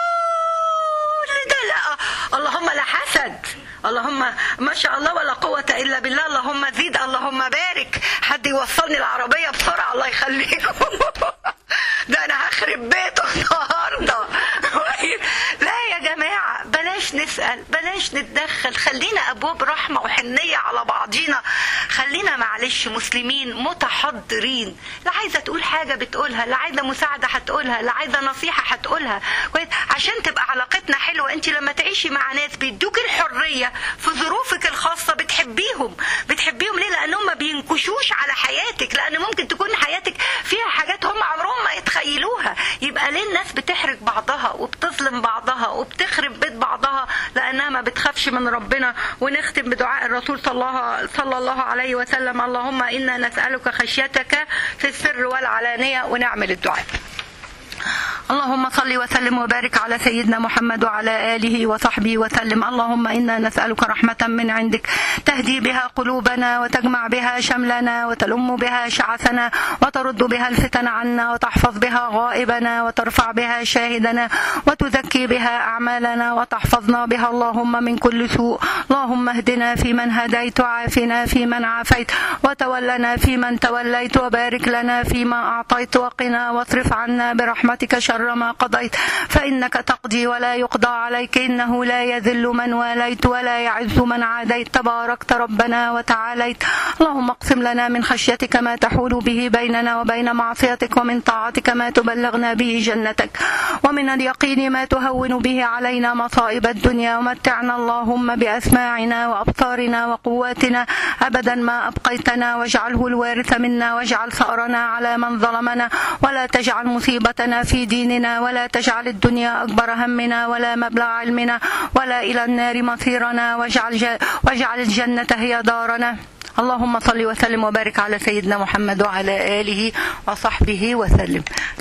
كل ده لا اللهم لا حسد اللهم ما شاء الله ولا قوة إلا بالله اللهم زيد اللهم بارك حد يوصلني العربية بسرعة الله يخليكم ده أنا هخرب بيته النهاردة لا يا جماعة بلاش نسأل بلاش نتدخل خلينا أبواب رحمة وحنية على بعضينا خلينا معلش مسلمين متحضرين لا عايزة تقول حاجة بتقولها لا عايزة مساعدة هتقولها لا عايزة نصيحة هتقولها كويس عشان تبقى علاقتنا حلوة انت لما تعيشي مع ناس بيدوك الحرية في ظروفك الخاصة بتحبيهم بتحبيهم ليه لأنهم ما بينكشوش على حياتك لأن ممكن تكون حياتك فيها حاجات هم عمرهم ما يتخيلوها يبقى ليه الناس بتحرج بعضها وبتظلم بعضها وبتخرب بيت بعضها لأنها ما بتخافش من ربنا ونختم بدعاء الرسول صلى الله, صلى الله عليه وسلم اللهم إنا نسألك خشيتك في السر والعلانية ونعمل الدعاء اللهم صل وسلم وبارك على سيدنا محمد وعلى آله وصحبه وسلم اللهم إنا نسألك رحمة من عندك تهدي بها قلوبنا وتجمع بها شملنا وتلم بها شعثنا وترد بها الفتن عنا وتحفظ بها غائبنا وترفع بها شاهدنا وتزكي بها أعمالنا وتحفظنا بها اللهم من كل سوء اللهم اهدنا فيمن هديت وعافنا فيمن عافيت وتولنا فيمن توليت وبارك لنا فيما أعطيت وقنا واصرف عنا برحمتك شر شر ما قضيت فإنك تقضي ولا يقضى عليك إنه لا يذل من واليت ولا يعز من عاديت تباركت ربنا وتعاليت اللهم اقسم لنا من خشيتك ما تحول به بيننا وبين معصيتك ومن طاعتك ما تبلغنا به جنتك ومن اليقين ما تهون به علينا مصائب الدنيا ومتعنا اللهم بأسماعنا وأبصارنا وقواتنا أبدا ما أبقيتنا واجعله الوارث منا واجعل ثأرنا على من ظلمنا ولا تجعل مصيبتنا في ديننا ولا تجعل الدنيا أكبر همنا ولا مبلغ علمنا ولا إلى النار مصيرنا واجعل, ج... واجعل الجنة هي دارنا اللهم صل وسلم وبارك على سيدنا محمد وعلى آله وصحبه وسلم